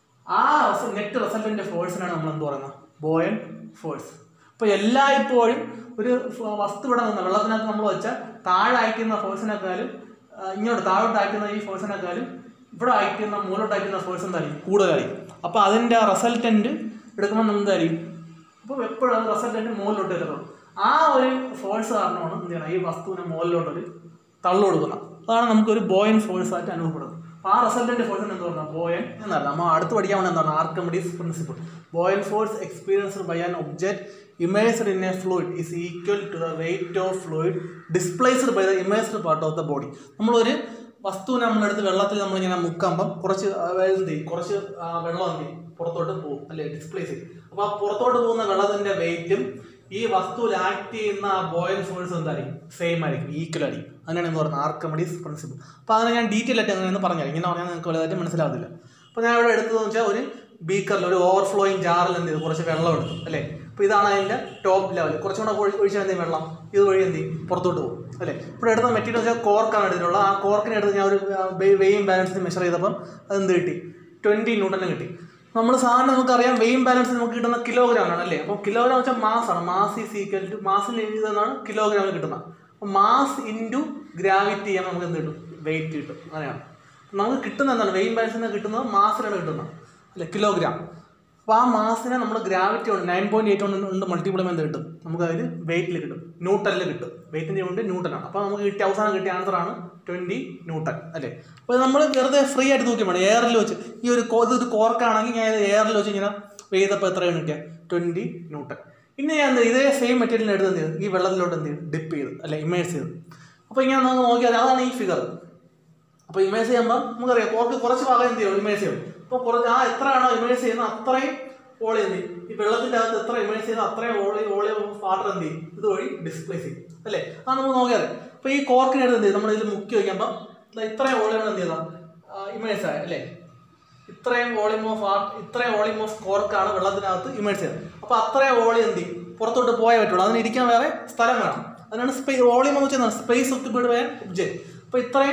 ആ നെറ്റ് റിസൾട്ടിന്റെ ഫോഴ്സിനാണ് നമ്മൾ എന്ത് പറയുന്നത് ബോയൻ ഫോഴ്സ് അപ്പോൾ എല്ലായ്പ്പോഴും ഒരു ഫ- വസ്തു ഇവിടെ നിന്ന് വെള്ളത്തിനകത്ത് നമ്മൾ വെച്ചാൽ താഴെ അയക്കുന്ന ഫോഴ്സിനേക്കാളും ആ, ഇങ്ങോട്ട് താഴോട്ട് അയക്കുന്ന ഈ ഫോഴ്സിനേക്കാളും ഇവിടെ അയക്കുന്ന മുകളിലോട്ട് അയക്കുന്ന ഫോഴ്സ് എന്തായിരിക്കും കൂടുതലായിരിക്കും അപ്പോൾ അതിൻ്റെ ആ റിസൾട്ടൻറ്റ് എടുക്കുമ്പോൾ നമ്മൾ എന്തായിരിക്കും അപ്പോൾ എപ്പോഴും അത് റിസൾട്ടൻറ്റ് മുകളിലോട്ട് വരുന്നുള്ളൂ ആ ഒരു ഫോഴ്സ് കാരണമാണ് എന്ത് ചെയ്യണം ഈ വസ്തുവിനെ മുകളിലോട്ടൊരു തള്ളു കൊടുക്കുന്നത് അതാണ് നമുക്കൊരു ബോയൻ ഫോഴ്സ് ആയിട്ട് അനുഭവപ്പെടുന്നത് അപ്പോൾ ആ റിസൾട്ടന്റ് ഫോഴ്സ് എന്ത് പറഞ്ഞാൽ ബോയൻ എന്നല്ല നമ്മൾ അടുത്ത് പഠിക്കാൻ വേണ്ടി എന്താണ് Archimedes principle buoyant force experienced by an object immersed in a fluid is equal to the weight of fluid displaced by the immersed part of the body നമ്മളൊരു വസ്തുവിനെ നമ്മളെടുത്ത് വെള്ളത്തിൽ നമ്മളിങ്ങനെ മുക്കുമ്പം കുറച്ച് ആ, എന്ത് ചെയ്യും കുറച്ച് ആ, വെള്ളം എന്ത് ചെയ്യും പുറത്തോട്ട് പോകും അല്ലേ ഡിസ്പ്ലേസ് ചെയ്യും അപ്പോൾ ആ പുറത്തോട്ട് പോകുന്ന വെള്ളത്തിന്റെ വെയിറ്റും ഈ വസ്തുവിൽ ആക്ട് ചെയ്യുന്ന ആ ബോയിൽ ഫോഴ്സ് എന്തായിരിക്കും സെയിം ആയിരിക്കും ഈക്വൽ ആയിരിക്കും അങ്ങനെയാണ് എന്ന് പറയുന്നത് ആർക്കമഡീസ് പ്രിൻസിപ്പിൾ അപ്പോൾ അതിനെ ഞാൻ ഡീറ്റെയിൽ ആയിട്ട് അങ്ങനെ പറഞ്ഞാൽ ഇങ്ങനെ പറഞ്ഞാൽ നിങ്ങൾക്ക് വലുതായിട്ട് മനസ്സിലാവത്തില്ല അപ്പോൾ ഞാൻ ഇവിടെ എടുത്തതെന്ന് വെച്ചാൽ ഒരു ബീക്കറിൽ ഒരു ഓവർഫ്ലോയിങ് ജാറിൽ എന്ത് ചെയ്തു കുറച്ച് വെള്ളം എടുത്തു അല്ലേ അപ്പോൾ ഇതാണ് അതിൻ്റെ ടോപ്പ് ലെവൽ കുറച്ചും കൂടെ ഒഴി- ഒഴിച്ചാൽ എന്ത് ചെയ്യും വെള്ളം ഇത് വഴി എന്ത് ചെയ്യും പുറത്തോട്ട് പോകും അല്ലേ ഇവിടെ എടുത്ത മെറ്റീരിയൽ വെച്ചാൽ കോർക്കാണ് എടുത്തിട്ടുള്ളത് ആ കോർക്കിനെ എടുത്ത് ഞാൻ ഒരു വെയും ബാലൻസിന് മെഷർ ചെയ്തപ്പം അതെന്ത് കിട്ടി ട്വൻറ്റി ന്യൂട്ടന് കിട്ടി നമ്മൾ സാധാരണ നമുക്കറിയാം വെയിം ബാലൻസ് നമുക്ക് കിട്ടുന്ന കിലോഗ്രാം ആണ് അല്ലേ അപ്പോൾ കിലോഗ്രാം വെച്ചാൽ മാസാണ് മാസ് ഈസ് ഈക്വൽ ടു മാസിന് ഇതെന്നാണ് കിലോഗ്രാമിൽ കിട്ടുന്നത് അപ്പോൾ മാസ് ഇൻറ്റു ഗ്രാവിറ്റി ചെയ്യുമ്പോൾ നമുക്ക് എന്ത് കിട്ടും വെയിറ്റ് കിട്ടും അങ്ങനെയാണ് നമുക്ക് കിട്ടുന്ന എന്താണ് വെയിം ബാലൻസിന് കിട്ടുന്നത് മാസിലാണ് കിട്ടുന്നത് അല്ലേ കിലോഗ്രാം അപ്പോൾ ആ മാസിനെ നമ്മൾ ഗ്രാവിറ്റി കൊണ്ട് നയൻ പോയിന്റ് എയ്റ്റ് കൊണ്ട് ഉണ്ട് മൾട്ടിപ്ലൈ എന്ത് കിട്ടും നമുക്ക് അതിൽ വെയിറ്റിൽ കിട്ടും ന്യൂട്ടനിൽ കിട്ടും വെയിറ്റിൻ്റെ കൊണ്ട് ന്യൂട്ടനാണ് അപ്പോൾ നമുക്ക് കിട്ടിയ അവസാനം കിട്ടിയ ആൻസർ ആണ് ട്വൻറ്റി ന്യൂട്ടൺ അല്ലേ അപ്പോൾ നമ്മൾ വെറുതെ ഫ്രീ ആയിട്ട് തൂക്കി വേണം എയറിൽ വെച്ച് ഈ ഒരു കോ- ഇതൊരു കോർക്കാണെങ്കിൽ ഞാൻ എയറിൽ വെച്ച് ഇങ്ങനെ വെയ്തപ്പോൾ എത്രയാണ് കിട്ടിയ ട്വൻറ്റി ന്യൂട്ടൺ ഇനി ഞാൻ എന്ത് ചെയ്തു? ഇതേ സെയിം മെറ്റീരിയൽ എടുത്ത് എന്ത് ചെയ്തു ഈ വെള്ളത്തിലോട്ട് എന്ത് ചെയ്തു ഡിപ്പ് ചെയ്തു അല്ലെ ഇമേഴ്സ് ചെയ്തു അപ്പോൾ ഇങ്ങനെ നമുക്ക് നോക്കിയാൽ അതാണ് ഈ ഫിഗർ അപ്പോൾ ഇമേഴ്സ് ചെയ്യുമ്പോൾ നമുക്കറിയാം കോർക്ക് കുറച്ച് ഭാഗം എന്ത് ചെയ്യും ഇമേഴ്സ് ചെയ്യും അപ്പോൾ കുറച്ച് ആ എത്രയാണോ ഇമേഴ്സ് ചെയ്യുന്നത് അത്രയും ഓളി എന്ത് ചെയ്യും ഈ വെള്ളത്തിൻ്റെ അകത്ത് എത്ര ഇമേഴ്സ് ചെയ്യുന്നത് അത്രയും ഓളി ഓളി വാട്ടർ എന്ത് ചെയ്യും ഇതുവഴി ഡിസ്പ്ലേസ് ചെയ്യും അല്ലേ അത് നമുക്ക് നോക്കിയാൽ അപ്പോൾ ഈ കോർക്കിനെ എടുത്ത് എന്ത് ചെയ്യും നമ്മൾ ഇതിൽ മുക്കി വയ്ക്കുമ്പോൾ ദാ ഇത്രയും ഓളിയാണ് എന്ത് ചെയ്താൽ ഇമേഴ്സ് ആയ അല്ലേ ഇത്രയും വോളിയം ഓഫ് ആർട്ട് ഇത്രയും വോളിയം ഓഫ് കോർക്കാണ് വെള്ളത്തിനകത്ത് ഇമേഴ്സ് ചെയ്തത് അപ്പോൾ അത്രയും വോളിയം എന്ത് ചെയ്യും പുറത്തോട്ട് പോയേ പറ്റുള്ളൂ അതിന് ഇരിക്കാൻ വേറെ സ്ഥലം വേണം അതിനാണ് സ്പേസ് വോളിയം എന്ന് വെച്ചാൽ സ്പേസ് ഒക്യുപ്പൈഡ് ബൈ ഒബ്ജക്റ്റ് അപ്പോൾ ഇത്രയും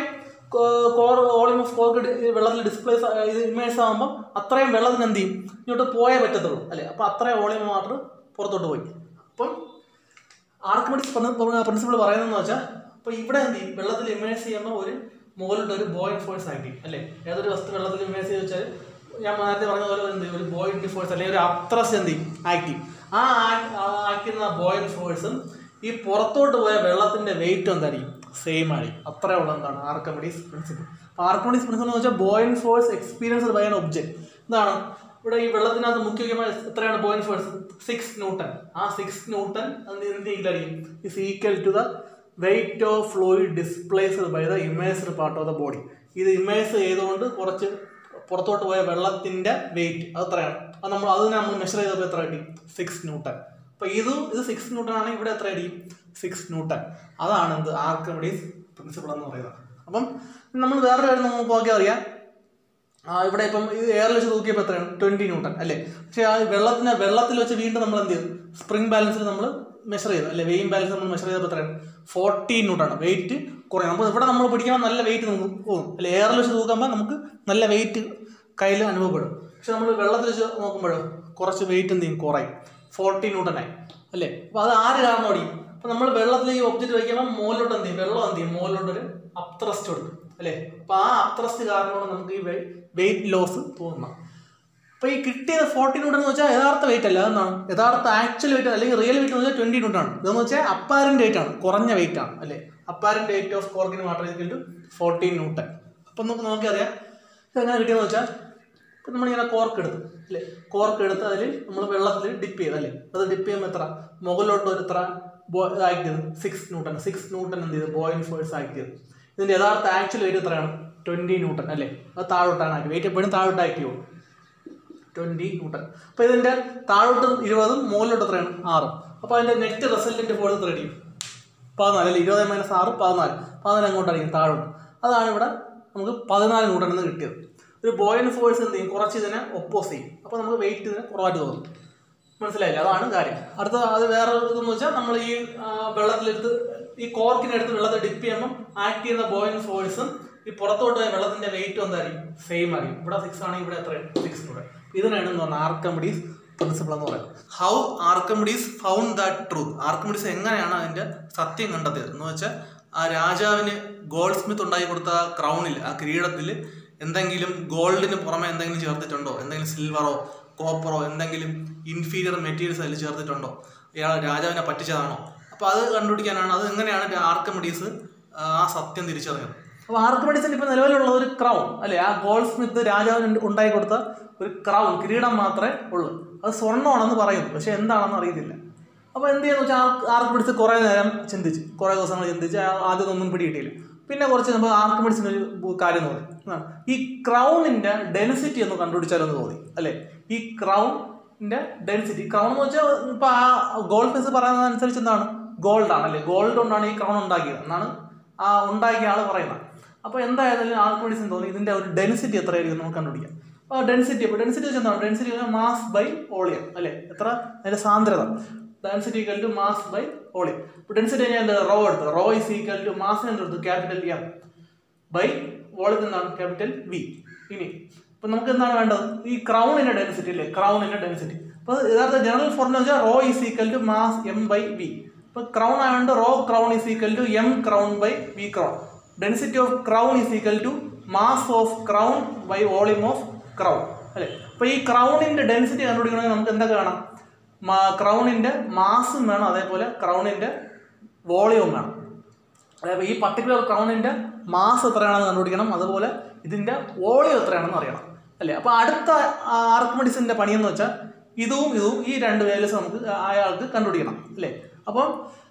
കോർ വോളിയം ഓഫ് കോർക്ക് വെള്ളത്തിൽ ഡിസ്പ്ലേസ് ഇത് ഇമേഴ്സ് ആകുമ്പോൾ അത്രയും വെള്ളത്തിന് എന്ത് ചെയ്യും ഇങ്ങോട്ട് പോയേ പറ്റത്തുള്ളൂ അല്ലേ അപ്പോൾ അത്രയും വോളിയം വാട്ടർ പുറത്തോട്ട് പോയി അപ്പം ആർക്കിമിഡിസ് പ്രിൻസിപ്പിൾ പറയുന്നതെന്ന് വെച്ചാൽ അപ്പോൾ ഇവിടെ എന്ത് ചെയ്യും വെള്ളത്തിൽ ഇമേഴ്സ് ചെയ്യുമ്പോൾ ഒരു മുകളിലോട്ട് ഒരു ബോയിങ് ഫോഴ്സ് ആക്ട് ചെയ്യും അല്ലേ ഏതൊരു വസ്തു വെള്ളത്തിൽ ഇമേഴ്സ് ചെയ്ത് വെച്ചാൽ ഞാൻ നേരത്തെ പറഞ്ഞ പോലെ എന്ത് ചെയ്യും ഒരു ബോയിങ് ഫോഴ്സ് അല്ലെങ്കിൽ ഒരു അത്രസ് എന്ത് ചെയ്യും ആക്ട് ചെയ്യും ആ ആക്കുന്ന ബോയിങ് ഫോഴ്സും ഈ പുറത്തോട്ട് പോയ വെള്ളത്തിന്റെ വെയിറ്റ് എന്തായിരിക്കും സെയിം ആയിരിക്കും അത്രേ ഉള്ള എന്താണ് ആർക്കമിഡീസ് പ്രിൻസിപ്പിൾ അപ്പോൾ ആർക്കമിഡീസ് പ്രിൻസിപ്പിൾ എന്ന് വെച്ചാൽ buoyant force experienced by an object എന്താണ് ഇവിടെ ഈ വെള്ളത്തിനകത്ത് മുക്കി വയ്ക്കുമ്പോൾ എത്രയാണ് ബോയിങ് ഫോഴ്സ് സിക്സ് ന്യൂട്ടൺ ആ സിക്സ് ന്യൂട്ടൺ എന്ത് ഈക്വലായിരിക്കും is equal to the weight of fluid displaced by the immersed part of the body ഇത് ഇമേഴ്സ് ചെയ്തുകൊണ്ട് കുറച്ച് പുറത്തോട്ട് പോയ വെള്ളത്തിന്റെ വെയിറ്റ് അത് എത്രയാണ് അത് നമ്മൾ അത് നമ്മൾ മെഷർ ചെയ്തപ്പോൾ എത്ര കിട്ടി സിക്സ് ന്യൂട്ടൺ അപ്പോൾ ഇത് ഇത് സിക്സ് ന്യൂട്ടൺ ആണെങ്കിൽ ഇവിടെ എത്ര അടിയും സിക്സ് ന്യൂട്ടൺ അതാണ് എന്ത് ആർക്കമിഡീസ് പ്രിൻസിപ്പിൾ എന്ന് പറയുന്നത് അപ്പം നമ്മൾ വേറൊരു കാര്യം നമുക്ക് നോക്കിയാൽ അറിയാം ആ ഇവിടെ ഇപ്പം ഇത് എയറിൽ വെച്ച് നോക്കിയപ്പോൾ എത്രയാണ് ട്വൻറ്റി ന്യൂട്ടൺ അല്ലേ പക്ഷേ ആ വെള്ളത്തിനെ വെള്ളത്തിൽ വെച്ച് വീണ്ടും നമ്മൾ എന്ത് ചെയ്തു സ്പ്രിംഗ് ബാലൻസിൽ നമ്മൾ മെഷർ ചെയ്തു അല്ലെ വെയിം ബാലൻസ് നമ്മൾ മെഷർ ചെയ്തപ്പോൾ എത്രയാണ് ഫോർട്ടീൻ ന്യൂട്ടൺ വെയിറ്റ് കുറയും നമുക്ക് ഇവിടെ നമ്മൾ പിടിക്കുമ്പോൾ നല്ല വെയിറ്റ് നമുക്ക് പോകും അല്ലെ എയറിൽ വെച്ച് നോക്കുമ്പോൾ നമുക്ക് നല്ല വെയിറ്റ് കയ്യിൽ അനുഭവപ്പെടും പക്ഷെ നമ്മൾ വെള്ളത്തിൽ വെച്ച് നോക്കുമ്പോഴോ കുറച്ച് വെയിറ്റ് എന്ത് ചെയ്യും കുറയും ഫോർട്ടീൻ ന്യൂട്ടനായി അല്ലേ അപ്പോൾ അത് ആര് കാരണം ഓടിയും അപ്പോൾ നമ്മൾ വെള്ളത്തിൽ ഈ ഒബ്ജക്റ്റ് വയ്ക്കുമ്പോൾ മുകളിലോട്ട് എന്ത് ചെയ്യും വെള്ളം എന്ത് ചെയ്യും മുകളിലോട്ടൊരു അപ്ത്രസ്റ്റ് കൊടുക്കും അല്ലേ അപ്പോൾ ആ അപ്ത്രസ്റ്റ് കാരണമാണ് നമുക്ക് ഈ വെയിറ്റ് ലോസ് തോന്നുന്നത് അപ്പോൾ ഈ കിട്ടിയത് ഫോർട്ടി ന്യൂട്ടൺ എന്ന് വെച്ചാൽ യഥാർത്ഥ വെയിറ്റ് അല്ല അതെന്നാണ് യഥാർത്ഥ ആക്ച്വൽ വെയിറ്റ് അല്ലെങ്കിൽ റിയൽ വെയിറ്റ് എന്ന് വെച്ചാൽ ട്വൻറ്റി ന്യൂട്ടൺ ആണ് ഇതെന്ന് വെച്ചാൽ അപ്പാരൻ്റ് വെയിറ്റ് ആണ് കുറഞ്ഞ വെയിറ്റ് ആണ് അല്ലേ അപ്പാരൻ്റ് വെയിറ്റ് ഓഫ് കോർക്കിന് water equal to fourteen newton അപ്പം നമുക്ക് നമുക്കറിയാം ഇതെങ്ങനെ കിട്ടിയെന്ന് വെച്ചാൽ ഇപ്പം നമ്മളിങ്ങനെ കോർക്ക് എടുത്തു അല്ലേ കോർക്ക് എടുത്ത് അതിൽ നമ്മൾ വെള്ളത്തിൽ ഡിപ്പ് ചെയ്ത് അല്ലേ അത് ഡിപ്പ് ചെയ്യുമ്പോൾ എത്ര മുകളിലോട്ട് ഒരു എത്ര ബോ ആക്ട് ചെയ്തു സിക്സ് ന്യൂട്ടൺ സിക്സ് ന്യൂട്ടൺ എന്ത് ചെയ്തു ബോയിങ് ഫോഴ്സ് ആക്ട് ചെയ്തു ഇതിൻ്റെ യഥാർത്ഥ ആക്ച്വൽ വെയിറ്റ് എത്രയാണ് ട്വൻറ്റി ന്യൂട്ടൺ അല്ലേ അത് താഴോട്ടാണ് ആക്കി വെയിറ്റ് എപ്പോഴും താഴോട്ട് ആക്ട് ചെയ്യുള്ളൂ ട്വൻറ്റി ന്യൂട്ടൺ അപ്പോൾ ഇതിൻ്റെ താഴോട്ട് ഇരുപതും മുകളിലോട്ട് എത്രയാണ് ആറും അപ്പോൾ അതിൻ്റെ നെറ്റ് റിസൾട്ടിൻ്റെ ഫോഴ്സ് എത്ര അടിക്കും പതിനാല് അല്ലേ ഇരുപത് മൈനസ് ആറ് പതിനാല് പതിനാല് അങ്ങോട്ടായിരിക്കും താഴോട്ട് അതാണ് ഇവിടെ നമുക്ക് പതിനാല് ന്യൂട്ടൺ എന്ന് കിട്ടിയത് ഒരു ബോയൻ ഫോഴ്സ് എന്ത് ചെയ്യും കുറച്ച് ഇതിനെ ഒപ്പോസ് ചെയ്യും അപ്പോൾ നമുക്ക് വെയിറ്റ് ഇതിനെ കുറവായിട്ട് തോന്നും മനസ്സിലായില്ല അതാണ് കാര്യം അടുത്ത അത് വേറെ ഇതെന്ന് വെച്ചാൽ നമ്മൾ ഈ ആ, വെള്ളത്തിലെടുത്ത് ഈ കോർക്കിനെടുത്ത് വെള്ളത്തിൽ ഡിപ്പ് ചെയ്യുമ്പോൾ ആക്ട് ചെയ്യുന്ന ബോയിൻ ഫോഴ്സും ഈ പുറത്തോട്ട് പോയ വെള്ളത്തിന്റെ വെയിറ്റും എന്തായിരിക്കും സെയിം ആയിരിക്കും ഇവിടെ സിക്സ് ആണെങ്കിൽ ഇവിടെ എത്രയാണ് സിക്സ് കൂടെ ഇതിനാണ് എന്ന് പറഞ്ഞാൽ ആർക്കമിഡീസ് പ്രിൻസിപ്പിൾ എന്ന് പറയുന്നത് how Archimedes found that truth Archimedes എങ്ങനെയാണ് അതിന്റെ സത്യം കണ്ടെത്തിയത് എന്ന് വെച്ചാൽ ആ രാജാവിന് ഗോൾഡ് സ്മിത്ത് ഉണ്ടാക്കി കൊടുത്ത ആ ക്രൗണിൽ ആ കിരീടത്തിൽ എന്തെങ്കിലും ഗോൾഡിന് പുറമെ എന്തെങ്കിലും ചേർത്തിട്ടുണ്ടോ എന്തെങ്കിലും സിൽവറോ കോപ്പറോ എന്തെങ്കിലും ഇൻഫീരിയർ മെറ്റീരിയൽസ് അതിൽ ചേർത്തിട്ടുണ്ടോ ഇയാൾ രാജാവിനെ പറ്റിച്ചതാണോ അപ്പോൾ അത് കണ്ടുപിടിക്കാനാണ് അത് എങ്ങനെയാണ് ആർക്കമിഡീസ് ആ സത്യം തിരിച്ചറിഞ്ഞത് അപ്പോൾ ആർക്കമിഡീസിന് ഇപ്പോൾ നിലവിലുള്ള ഒരു ക്രൗൺ അല്ലേ ആ ഗോൾഡ് സ്മിത്ത് രാജാവിന് ഉണ്ടാക്കി കൊടുത്ത ഒരു ക്രൗൺ കിരീടം മാത്രമേ ഉള്ളൂ അത് സ്വർണ്ണമാണെന്ന് പറയുന്നു പക്ഷെ എന്താണെന്ന് അറിയത്തില്ല അപ്പോൾ എന്ത് ചെയ്യുന്നു വെച്ചാൽ ആർക്കമിഡീസ് കുറേ നേരം ചിന്തിച്ച് കുറേ ദിവസങ്ങൾ ചിന്തിച്ച് ആ- ആദ്യം ഒന്നും പിടികിട്ടിയില്ല പിന്നെ കുറച്ച് നമ്മൾ ആർക്കമിഡീസിന് ഒരു ബു- കാര്യം തോന്നി ആ, ഈ ക്രൗണിൻ്റെ ഡെൻസിറ്റി ഒന്ന് കണ്ടുപിടിച്ചാലെന്ന് തോന്നി അല്ലേ ഈ ക്രൗണിൻ്റെ ഡെൻസിറ്റി ക്രൗൺ എന്ന് വെച്ചാൽ ഇപ്പോൾ ആ ഗോൾഡ് ഫീസ് പറയുന്നതനുസരിച്ച് എന്താണ് ഗോൾഡ് ആണ് അല്ലേ ഗോൾഡ് കൊണ്ടാണ് ഈ ക്രൗൺ ഉണ്ടാക്കിയത് എന്നാണ് ആ ഉണ്ടാക്കിയ ആൾ പറയുന്നത് അപ്പോൾ എന്തായാലും ആർക്കമിഡീസിന് തോന്നി ഇതിൻ്റെ ഒരു ഡെൻസിറ്റി എത്രയായിരിക്കും നമുക്ക് കണ്ടുപിടിക്കാം അപ്പോൾ ഡെൻസിറ്റി അപ്പോൾ ഡെൻസിറ്റി വെച്ചാൽ എന്താണ് ഡെൻസിറ്റി മാസ് ബൈ വോളിയം അല്ലേ എത്ര അതിൻ്റെ സാന്ദ്രത density equal to mass by volume ഇപ്പോൾ ഡെൻസിറ്റി ഞാൻ എന്താ റോ എടുത്തു റോ ഇസ് ഈക്വൽ ടു മാസിന് എന്തെടുത്തു ക്യാപിറ്റൽ എം ബൈ വോളിയത്തിൽ എന്താണ് ക്യാപിറ്റൽ വി ഇനി ഇപ്പം നമുക്ക് എന്താണ് വേണ്ടത് ഈ ക്രൗണിൻ്റെ ഡെൻസിറ്റി അല്ലേ ക്രൗണിൻ്റെ ഡെൻസിറ്റി അപ്പോൾ യഥാർത്ഥ ജനറൽ ഫോർമുല വെച്ചാൽ rho is equal to mass M by V ഇപ്പോൾ ക്രൗൺ ആയതുകൊണ്ട് rho crown is equal to M crown by V crown density of crown is equal to mass of crown by volume of crown അല്ലേ അപ്പോൾ ഈ ക്രൗണിൻ്റെ density കണ്ടുപിടിക്കണമെങ്കിൽ നമുക്ക് എന്തൊക്കെ വേണം ക്രൗണിൻ്റെ മാസും വേണം അതേപോലെ ക്രൗണിൻ്റെ വോളിയവും വേണം അതായത് ഈ പർട്ടിക്കുലർ ക്രൗണിൻ്റെ മാസ് എത്രയാണെന്ന് കണ്ടുപിടിക്കണം അതുപോലെ ഇതിൻ്റെ വോളിയം എത്രയാണെന്ന് അറിയണം അല്ലേ അപ്പോൾ അടുത്ത ആർക്കമിഡിസിൻ്റെ പണിയെന്ന് വെച്ചാൽ ഇതും ഇതും ഈ രണ്ട് വാല്യൂസ് നമുക്ക് അയാൾക്ക് കണ്ടുപിടിക്കണം അല്ലേ അപ്പം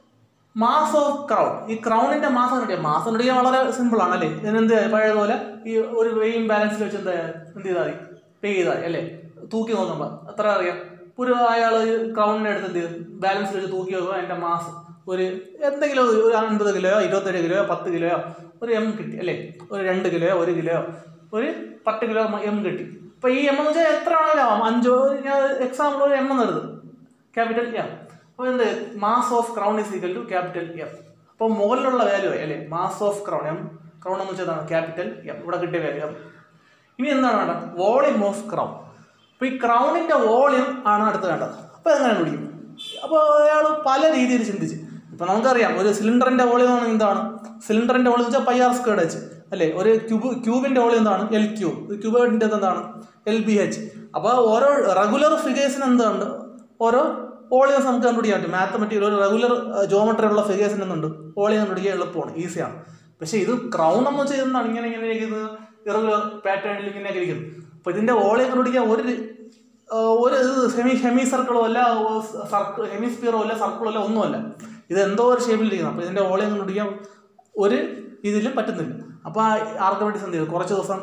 മാസ് ഓഫ് ക്രൗൺ ഈ ക്രൗണിൻ്റെ മാസം കണ്ടുപിടിക്കാം മാസം കണ്ടുപിടിക്കാൻ വളരെ സിമ്പിളാണ് അല്ലേ ഇതിനെന്ത് പഴയതുപോലെ ഈ ഒരു വെയും ബാലൻസിൽ വെച്ച് എന്താ എന്ത് ചെയ്താൽ മതി പേ ചെയ്താൽ മതി അല്ലേ തൂക്കി നോക്കുമ്പോൾ എത്ര അറിയാം ഒരു അയാൾ ക്രൗണിൻ്റെ അടുത്ത് എന്ത് ചെയ്യും ബാലൻസിൽ വെച്ച് തൂക്കി നോക്കുമ്പോൾ അതിൻ്റെ മാസം ഒരു എന്തെങ്കിലും ഒരു ഒരു അൻപത് കിലോയോ ഇരുപത്തേഴ് കിലോയോ പത്ത് കിലോയോ ഒരു എം കിട്ടി അല്ലേ ഒരു രണ്ട് കിലോയോ ഒരു കിലോയോ ഒരു പത്ത് കിലോ എം കിട്ടി അപ്പോൾ ഈ എം എന്ന് വെച്ചാൽ എത്ര ആണെങ്കിലും ആവാം അഞ്ചോ ഞാൻ എക്സാമ്പിൾ ഒരു എം എന്ന് എടുത്തു ക്യാപിറ്റൽ എം അപ്പോൾ എന്ത് mass of crown is equal to capital M അപ്പോൾ മുകളിലുള്ള വാല്യൂ അല്ലേ mass of crown M crown എന്ന് വെച്ചാൽ ക്യാപിറ്റൽ എം ഇവിടെ കിട്ടിയ വാല്യൂ എം ഇനി എന്താണ് വേണ്ടത് വോളിയം ഓഫ് ക്രൗൺ അപ്പോൾ ഈ ക്രൗണിൻ്റെ വോളിയം ആണ് അടുത്ത് വേണ്ടത് അപ്പോൾ എങ്ങനെ പിടിക്കും അപ്പോൾ അയാൾ പല രീതിയിൽ ചിന്തിച്ച് ഇപ്പം നമുക്കറിയാം ഒരു സിലിണ്ടറിൻ്റെ വോളിയം ആണ് എന്താണ് സിലിണ്ടറിൻ്റെ വോളിയം വെച്ചാൽ പൈ ആർ സ്ക്വേഡ് എച്ച് അല്ലേ ഒരു ക്യൂബ് ക്യൂബിൻ്റെ വോളിയം എന്താണ് എൽ ക്യൂബ് ഒരു ക്യൂബിൻ്റെ എന്താണ് എൽ ബി എച്ച് അപ്പോൾ ഓരോ റെഗുലർ ഫിഗേഴ്സിന് എന്തുണ്ട് ഓരോ വോളിയംസ് നമുക്ക് കണ്ടുപിടിക്കാൻ പറ്റും മാത്തമെറ്റിക്കൽ ഒരു റെഗുലർ ജോമെട്രി ഉള്ള ഫിഗേഴ്സിന് എന്തുണ്ട് വോളിയം കണ്ടുപിടിക്കാൻ എളുപ്പമാണ് ഈസിയാണ് പക്ഷേ ഇത് ക്രൗൺ എന്ന് വെച്ചാൽ എന്താണ് ഇങ്ങനെ ഇങ്ങനെ ഇരിക്കുന്നത് ഇറഗുലർ പാറ്റേണിൽ ഇങ്ങനെയൊക്കെ ഇരിക്കുന്നത് അപ്പോൾ ഇതിൻ്റെ വോളിയം കണ്ടുപിടിക്കാൻ ഒരു ആ, ഒരു സെമി ഹെമി സർക്കിളോ അല്ല സർക്കിൾ ഹെമിസ്ഫിയറോ അല്ല സർക്കിളോ അല്ല ഒന്നുമല്ല ഇത് എന്തോ ഒരു ഷേപ്പിലിരിക്കുന്നത് അപ്പോൾ ഇതിൻ്റെ വോളിയം കണ്ടുപിടിക്കാൻ ഒരു ഇതിലും പറ്റുന്നില്ല അപ്പോൾ ആർക്കമെറ്റിക്സ് എന്ത് ചെയ്തു കുറച്ച് ദിവസം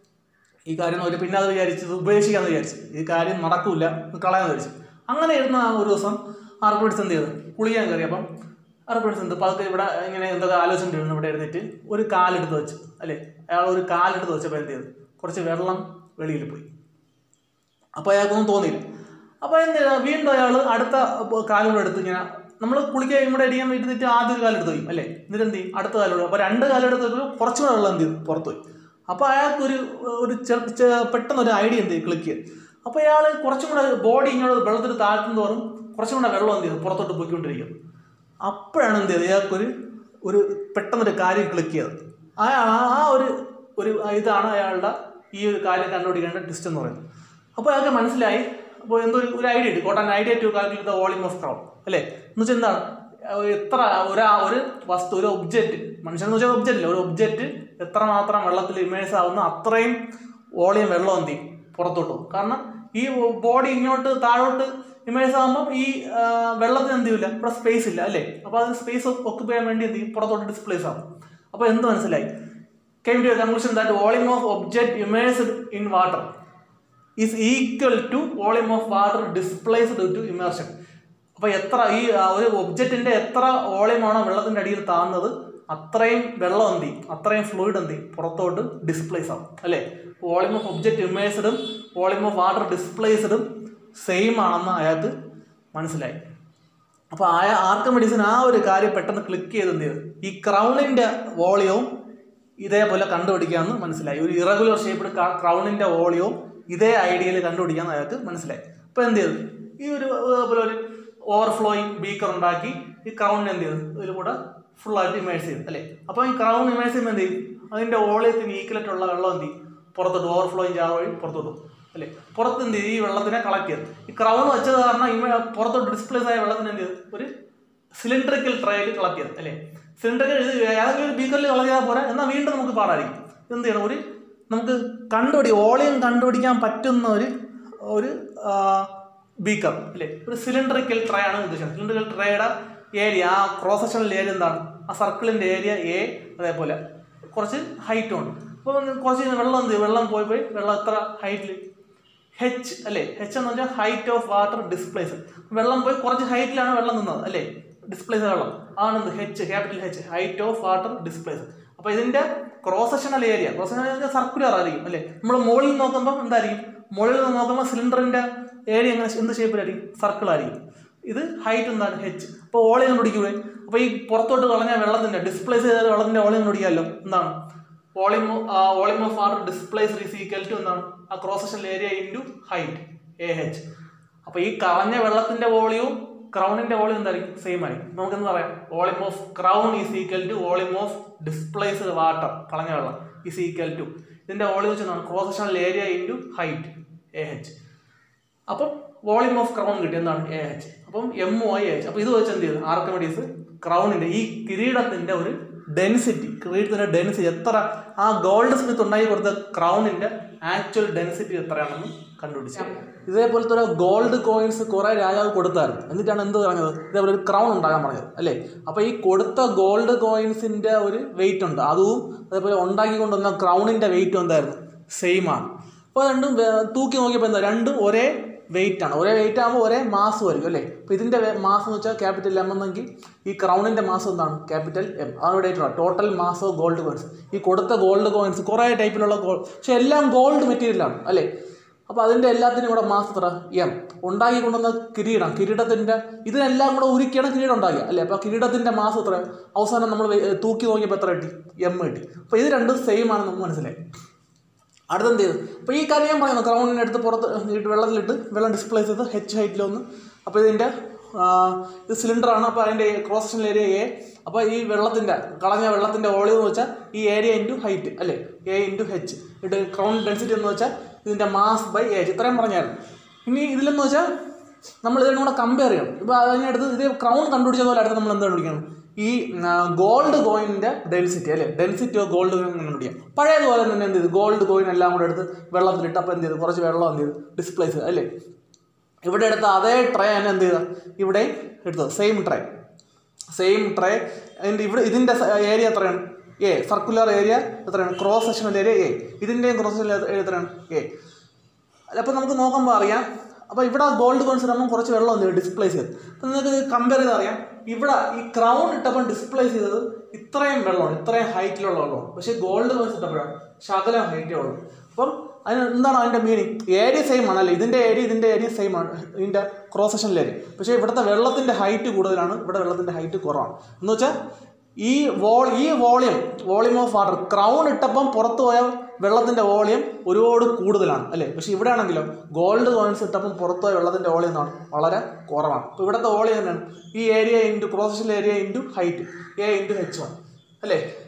ഈ കാര്യം ഒരു പിന്നെ അത് വിചാരിച്ച് ഇത് ഉപേക്ഷിക്കാന്ന് വിചാരിച്ചു ഈ കാര്യം നടക്കൂല ഇത് കളയാന്ന് വിചാരിച്ചു അങ്ങനെ ഇരുന്ന ആ ഒരു ദിവസം ആർക്കമെറ്റിക്സ് എന്ത് ചെയ്തു കുളിക്കാൻ കയറി അപ്പം ആർക്കമെറ്റിക്സ് എന്ത് പതുക്കെ ഇവിടെ ഇങ്ങനെ എന്തൊക്കെ ആലോചിച്ചിട്ടിരുന്നു ഇവിടെ എഴുന്നേറ്റ് ഒരു കാലെടുത്ത് വെച്ച് അല്ലേ അയാൾ ഒരു കാലെടുത്ത് വെച്ചപ്പോൾ എന്ത് ചെയ്തു കുറച്ച് വെള്ളം വെളിയിൽ പോയി അപ്പോൾ അയാൾക്കൊന്നും തോന്നിയില്ല അപ്പോൾ എന്ത് ചെയ്തു? വീണ്ടും അയാൾ അടുത്ത കാലുകൂടെ എടുത്ത് ഇങ്ങനെ നമ്മൾ കുളിക്കാൻ ഇവിടെ അടിക്കാൻ വേണ്ടിയിട്ട് ആദ്യം ഒരു കാലെടുത്ത് പോയി അല്ലേ എന്നിട്ട് എന്ത് ചെയ്യും അടുത്ത കാലോട് അപ്പോൾ രണ്ട് കാലെടുത്ത് വെക്കുമ്പോൾ കുറച്ചുകൂടെ വെള്ളം എന്ത് ചെയ്തു പുറത്ത് പോയി അപ്പോൾ അയാൾക്കൊരു ഒരു ചെ- ചെ- പെട്ടെന്ന് ഒരു ഐഡിയ എന്ത് ചെയ്യും ക്ലിക്ക് ചെയ്തു അപ്പോൾ അയാൾ കുറച്ചും കൂടെ ബോഡി ഇങ്ങോട്ട് വെള്ളത്തിൽ താഴ്ത്തും തോറും കുറച്ചും കൂടെ വെള്ളം എന്ത് ചെയ്തു പുറത്തോട്ട് പോയിക്കൊണ്ടിരിക്കുന്നു അപ്പോഴാണ് എന്ത് ചെയ്തത് അയാൾക്കൊരു ഒരു പെട്ടെന്നൊരു കാര്യം ക്ലിക്ക് ചെയ്തത് ആ ആ ഒരു ഒരു ഇതാണ് അയാളുടെ ഈ ഒരു കാര്യം കണ്ടുപിടിക്കേണ്ട ട്വിസ്റ്റ് എന്ന് പറയുന്നത് അപ്പോൾ അതൊക്കെ മനസ്സിലായി അപ്പോൾ എന്തോ ഒരു- ഒരു ഐഡിയ ഉണ്ട് got an idea to calculate the volume of crowd അല്ലേ എന്ന് വെച്ചാൽ എന്താണ് അഹ് എത്ര ഒരാ ഒരു വസ്തു ഒരു ഒബ്ജക്റ്റ് മനുഷ്യൻ എന്ന് വെച്ചാൽ ഒബ്ജക്റ്റ് ഇല്ല ഒരു ഒബ്ജക്റ്റ് എത്രമാത്രം വെള്ളത്തിൽ ഇമേഴ്സ് ആവുന്ന അത്രയും വോളിയം വെള്ളം എന്ത് ചെയ്യും പുറത്തോട്ട് പോകും കാരണം ഈ ബോഡി ഇങ്ങോട്ട് താഴോട്ട് ഇമേഴ്സ് ആകുമ്പോൾ ഈ ആ, വെള്ളത്തിന് എന്ത് ചെയ്യില്ല ഇവിടെ സ്പേസ് ഇല്ല അല്ലേ അപ്പോൾ അത് സ്പേസ് ഒക്കുപ്പ് ചെയ്യാൻ വേണ്ടി എന്ത് ചെയ്യും പുറത്തോട്ട് ഡിസ്പ്ലേസ് ആവും അപ്പോൾ എന്ത് മനസ്സിലായി came to a conclusion that volume of object immersed in water is equal to volume of water displaced due to immersion അപ്പോൾ എത്ര ഈ ആ, ഒരു ഒബ്ജക്റ്റിന്റെ എത്ര വോളിയമാണോ വെള്ളത്തിന്റെ അടിയിൽ താഴ്ന്നത് അത്രയും വെള്ളം എന്ത് ചെയ്യും അത്രയും ഫ്ലൂയിഡ് എന്ത് ചെയ്യും പുറത്തോട്ട് ഡിസ്പ്ലേസ് ആവും അല്ലേ വോളിയം ഓഫ് ഒബ്ജക്റ്റ് ഇമേഴ്സ്ഡും വോളിയം ഓഫ് വാട്ടർ ഡിസ്പ്ലേസ്ഡും സെയിം ആണെന്ന് അയാൾക്ക് മനസ്സിലായി അപ്പോൾ ആ ആർക്കമിഡീസിന് ആ ഒരു കാര്യം പെട്ടെന്ന് ക്ലിക്ക് ചെയ്ത് എന്ത് ചെയ്തു ഈ ക്രൗണിൻ്റെ വോളിയവും ഇതേപോലെ കണ്ടുപിടിക്കാമെന്ന് മനസ്സിലായി ഒരു ഇറഗുലർ ഷേപ്ഡ് ക്രൗണിൻ്റെ വോളിയവും ഇതേ ഐഡിയയിൽ കണ്ടുപിടിക്കാമെന്ന് അയാൾക്ക് മനസ്സിലായി അപ്പോൾ എന്ത് ചെയ്തു ഈ ഒരു ഇതേപോലെ ഒരു ഓവർഫ്ലോയിങ് ബീക്കർ ഉണ്ടാക്കി ഈ ക്രൗണിനെ എന്ത് ചെയ്തു ഇതിലൂടെ ഫുള്ളായിട്ട് ഇമേഴ്സ് ചെയ്തു അല്ലേ അപ്പോൾ ഈ ക്രൗൺ ഇമേഴ്സ് ചെയ്യുമ്പോൾ എന്ത് ചെയ്യും അതിൻ്റെ വോളിയത്തിന് ഈക്വലായിട്ടുള്ള വെള്ളം എന്ത് ചെയ്യും പുറത്തോട്ട് ഓവർഫ്ലോയിങ് ജാർ വഴി പുറത്തോട്ട് പോകും അല്ലേ പുറത്ത് എന്ത് ചെയ്യും ഈ വെള്ളത്തിനെ കളക്ട് ചെയ്തു ഈ ക്രൗൺ വെച്ചത് കാരണം ഇമ പുറത്തോട്ട് ഡിസ്പ്ലേസ് ആയ വെള്ളത്തിന് എന്ത് ചെയ്തു ഒരു സിലിണ്ടറിക്കൽ ട്രയൽ കളക്ട് ചെയ്ത് അല്ലേ സിലിണ്ടറിക്കൽ ഇത് ഏതെങ്കിലും ഒരു ബീക്കറിൽ കളക്ട് ചെയ്താൽ പോരാ എന്നാൽ വീണ്ടും നമുക്ക് പാടായിരിക്കും എന്ത് ചെയ്യണം ഒരു നമുക്ക് കണ്ടുപിടി വോളിയം കണ്ടുപിടിക്കാൻ പറ്റുന്ന ഒരു ഒരു ബീക്കർ അല്ലേ ഒരു സിലിണ്ടറിക്കൽ ട്രേ ആണ് ഉദ്ദേശിക്കുന്നത് സിലിണ്ടറിക്കൽ ട്രേയുടെ ഏരിയ ആ ക്രോസ് സെക്ഷണൽ ഏരിയ എന്താണ് ആ സർക്കിളിൻ്റെ ഏരിയ എ അതേപോലെ കുറച്ച് ഹൈറ്റും ഉണ്ട് അപ്പോൾ കുറച്ച് വെള്ളം എന്ത് ചെയ്യും? വെള്ളം പോയി പോയി വെള്ളം എത്ര ഹൈറ്റിൽ ഹെച്ച് അല്ലേ ഹെച്ച് എന്ന് പറഞ്ഞാൽ ഹൈറ്റ് ഓഫ് വാട്ടർ ഡിസ്പ്ലേസ് വെള്ളം പോയി കുറച്ച് ഹൈറ്റിലാണ് വെള്ളം നിന്നത് അല്ലേ ഡിസ്പ്ലേസ് വെള്ളം ആണെന്ത് H capital H height of water displace അപ്പോൾ ഇതിന്റെ cross sectional area cross sectional circular ആയിരിക്കും അല്ലേ നമ്മൾ മുകളിൽ നിന്ന് നോക്കുമ്പോൾ എന്തായിരിക്കും മുകളിൽ നിന്ന് നോക്കുമ്പോൾ സിലിണ്ടറിന്റെ ഏരിയ എങ്ങനെ എന്ത് ഷേപ്പിലായിരിക്കും സർക്കിൾ ആയിരിക്കും ഇത് ഹൈറ്റ് എന്താണ് ഹെച്ച് അപ്പോൾ ഓളി കണ്ടുപിടിക്കൂടെ അപ്പോൾ ഈ പുറത്തോട്ട് കളഞ്ഞ വെള്ളത്തിന്റെ ഡിസ്പ്ലേസ് ചെയ്ത വെള്ളത്തിന്റെ ഓളി കണ്ടുപിടിക്കാമല്ലോ എന്താണ് volume volume of water displace is equal to എന്താണ് ആ cross section area into height A H അപ്പോൾ ഈ കളഞ്ഞ വെള്ളത്തിന്റെ വോളിയവും ക്രൗണിന്റെ വോളിയം എന്തായിരിക്കും സെയിം ആയിരിക്കും നമുക്ക് എന്ത് പറയാം volume of crown is equal to volume of displaced water കളഞ്ഞ വെള്ളം ഈസ് ഈക്വൽ ടു ഇതിന്റെ വോളിയം വെച്ച് എന്താണ് cross section area into height A H അപ്പം വോളിയം ഓഫ് ക്രൗൺ കിട്ടി എന്താണ് എ എച്ച് അപ്പം എം ഒ ഐ എച്ച് അപ്പോൾ ഇത് വെച്ച് എന്ത് ചെയ്തു ആർക്കമിഡീസ് ക്രൗണിന്റെ ഈ കിരീടത്തിന്റെ ഒരു ഡെൻസിറ്റി കിരീടത്തിന്റെ ഡെൻസിറ്റി എത്ര ആ ഗോൾഡ് സ്മിത്ത് ഉണ്ടാക്കി കൊടുത്ത ക്രൗണിന്റെ ആക്ച്വൽ ഡെൻസിറ്റി എത്രയാണെന്ന് കണ്ടുപിടിച്ചു ഇതേപോലത്തെ ഒരു ഗോൾഡ് കോയിൻസ് കുറെ രാജാവ് കൊടുത്തായിരുന്നു എന്നിട്ടാണ് എന്ത് പറഞ്ഞത് ഇതേപോലെ ഒരു ക്രൗൺ ഉണ്ടാകാൻ പറഞ്ഞത് അല്ലേ അപ്പൊ ഈ കൊടുത്ത ഗോൾഡ് കോയിൻസിന്റെ ഒരു വെയിറ്റ് ഉണ്ട് അതും അതേപോലെ ഉണ്ടാക്കി കൊണ്ടുവന്ന ക്രൗണിന്റെ വെയിറ്റും എന്തായിരുന്നു സെയിം ആണ് അപ്പോൾ രണ്ടും വേ- തൂക്കി നോക്കിയപ്പോൾ എന്താ രണ്ടും ഒരേ വെയിറ്റ് ആണ് ഒരേ വെയിറ്റ് ആകുമ്പോൾ ഒരേ മാസം ആയിരിക്കും അല്ലേ അപ്പോൾ ഇതിൻ്റെ മാസം എന്ന് വെച്ചാൽ ക്യാപിറ്റൽ എം എന്നെങ്കിൽ ഈ ക്രൗണിൻ്റെ മാസം എന്താണ് ക്യാപിറ്റൽ എം അതാണ് ഇവിടെ ആയിട്ടുള്ളത് total mass of gold coins ഈ കൊടുത്ത ഗോൾഡ് കോയിൻസ് കുറേ ടൈപ്പിലുള്ള ഗോൾഡ് പക്ഷേ എല്ലാം ഗോൾഡ് മെറ്റീരിയലാണ് അല്ലേ അപ്പോൾ അതിൻ്റെ എല്ലാത്തിനും കൂടെ മാസം എത്ര എം ഉണ്ടാക്കി കൊണ്ടുവന്ന കിരീടം കിരീടത്തിൻ്റെ ഇതിനെല്ലാം കൂടെ ഉരുക്കിയാണ് കിരീടം ഉണ്ടാക്കിയ അല്ലേ അപ്പോൾ കിരീടത്തിൻ്റെ മാസം എത്ര അവസാനം നമ്മൾ വെ- തൂക്കി നോക്കിയപ്പോൾ എത്ര കിട്ടി എം കിട്ടി അപ്പോൾ ഇത് രണ്ടും സെയിം ആണെന്ന് നമുക്ക് മനസ്സിലായി അടുത്തെന്ത് ചെയ്തു അപ്പോൾ ഈ കാര്യം ഞാൻ പറയുന്നു ക്രൗണിൻ്റെ അടുത്ത് പുറത്ത് ഇട്ട് വെള്ളത്തിലിട്ട് വെള്ളം ഡിസ്പ്ലേസ് ചെയ്ത് ഹെച്ച് ഹൈറ്റിലൊന്ന് അപ്പോൾ ഇതിൻ്റെ ആ, ഇത് സിലിണ്ടറാണ് അപ്പോൾ അതിൻ്റെ ക്രോസ് സെക്ഷൻ ഏരിയ എ അപ്പോൾ ഈ വെള്ളത്തിൻ്റെ കളഞ്ഞ വെള്ളത്തിൻ്റെ വോളിയം എന്ന് വെച്ചാൽ ഈ ഏരിയ ഇൻറ്റു ഹൈറ്റ് അല്ലേ എ ഇൻറ്റു ഹെച്ച് ഇത് ക്രൗൺ ഡെൻസിറ്റി എന്ന് വെച്ചാൽ ഇതിൻ്റെ മാസ് ബൈ ഏജ് ഇത്രയും പറഞ്ഞായിരുന്നു ഇനി ഇതിലെന്ന് വെച്ചാൽ നമ്മൾ ഇതിനും കൂടെ കമ്പയർ ചെയ്യണം ഇപ്പോൾ അതിനടുത്ത് ഇത് ക്രൗൺ കണ്ടുപിടിച്ച പോലെ അടുത്ത് നമ്മൾ എന്താ കണ്ടുപിടിക്കണം ഈ ഗോൾഡ് കോയിനിന്റെ ഡെൻസിറ്റി അല്ലേ ഡെൻസിറ്റി ഓഫ് ഗോൾഡ് കോയിൻ കണ്ടുപിടിക്കാം പഴയതുപോലെ തന്നെ എന്ത് ചെയ്തു ഗോൾഡ് കോയിൻ എല്ലാം കൂടെ എടുത്ത് വെള്ളത്തിലിട്ട് അപ്പോൾ എന്ത് ചെയ്തു കുറച്ച് വെള്ളം എന്ത് ചെയ്തു ഡിസ്പ്ലേസ് ചെയ്തു അല്ലേ ഇവിടെ എടുത്ത അതേ ട്രേ തന്നെ എന്ത് ചെയ്ത ഇവിടെ എടുത്തത് സെയിം ട്രേ സെയിം ട്രേ അതിൻ്റെ ഇവിടെ ഇതിൻ്റെ ഏരിയ എത്രയാണ് എ സർക്കുലർ ഏരിയ എത്രയാണ് ക്രോസ് സെക്ഷണൽ ഏരിയ എ ഇതിൻ്റെയും ക്രോസ് സെക്ഷണൽ ഏരിയ എത്രയാണ് എ അല്ല അപ്പോൾ നമുക്ക് നോക്കുമ്പോൾ അറിയാം അപ്പോൾ ഇവിടെ ഗോൾഡ് കോയിൻസ് ഇടുമ്പോൾ കുറച്ച് വെള്ളം ഉണ്ട് ഡിസ്പ്ലേസ് ചെയ്ത് അപ്പോൾ നിങ്ങൾക്ക് കമ്പയർ ചെയ്ത് അറിയാം ഇവിടെ ഈ ക്രൗൺ ഇട്ടപ്പോൾ ഡിസ്പ്ലേസ് ചെയ്തത് ഇത്രയും വെള്ളമാണ് ഇത്രയും ഹൈറ്റിലുള്ള വെള്ളമാണ് പക്ഷേ ഗോൾഡ് കോയിൻസ് ഇട്ടപ്പോഴാണ് ശകലം ഹൈറ്റേ ഉള്ളൂ അപ്പം അതിന് എന്താണ് അതിൻ്റെ മീനിങ് ഏരിയ സെയിം ആണ് അല്ലേ ഇതിൻ്റെ ഏരിയ ഇതിൻ്റെ ഏരിയ സെയിം ആണ് ഇതിൻ്റെ ക്രോസ് സെക്ഷനിൽ ഏരിയ പക്ഷേ ഇവിടുത്തെ വെള്ളത്തിൻ്റെ ഹൈറ്റ് കൂടുതലാണ് ഇവിടെ വെള്ളത്തിൻ്റെ ഹൈറ്റ് കുറവാണ് എന്ന് വെച്ചാൽ ഈ വോൾ ഈ volume volume of water crown ഇട്ടപ്പം പുറത്ത് പോയ വെള്ളത്തിന്റെ വോളിയം ഒരുപാട് കൂടുതലാണ് അല്ലേ പക്ഷെ ഇവിടെ ആണെങ്കിലോ ഗോൾഡ് കോയിൻസ് ഇട്ടപ്പം പുറത്ത് പോയ വെള്ളത്തിന്റെ വോളിയം എന്താണ് വളരെ കുറവാണ് അപ്പോൾ ഇവിടുത്തെ വോളിയം തന്നെയാണ് ഈ ഏരിയ ഇൻറ്റു ക്രോസൽ area into height A into H one അല്ലേ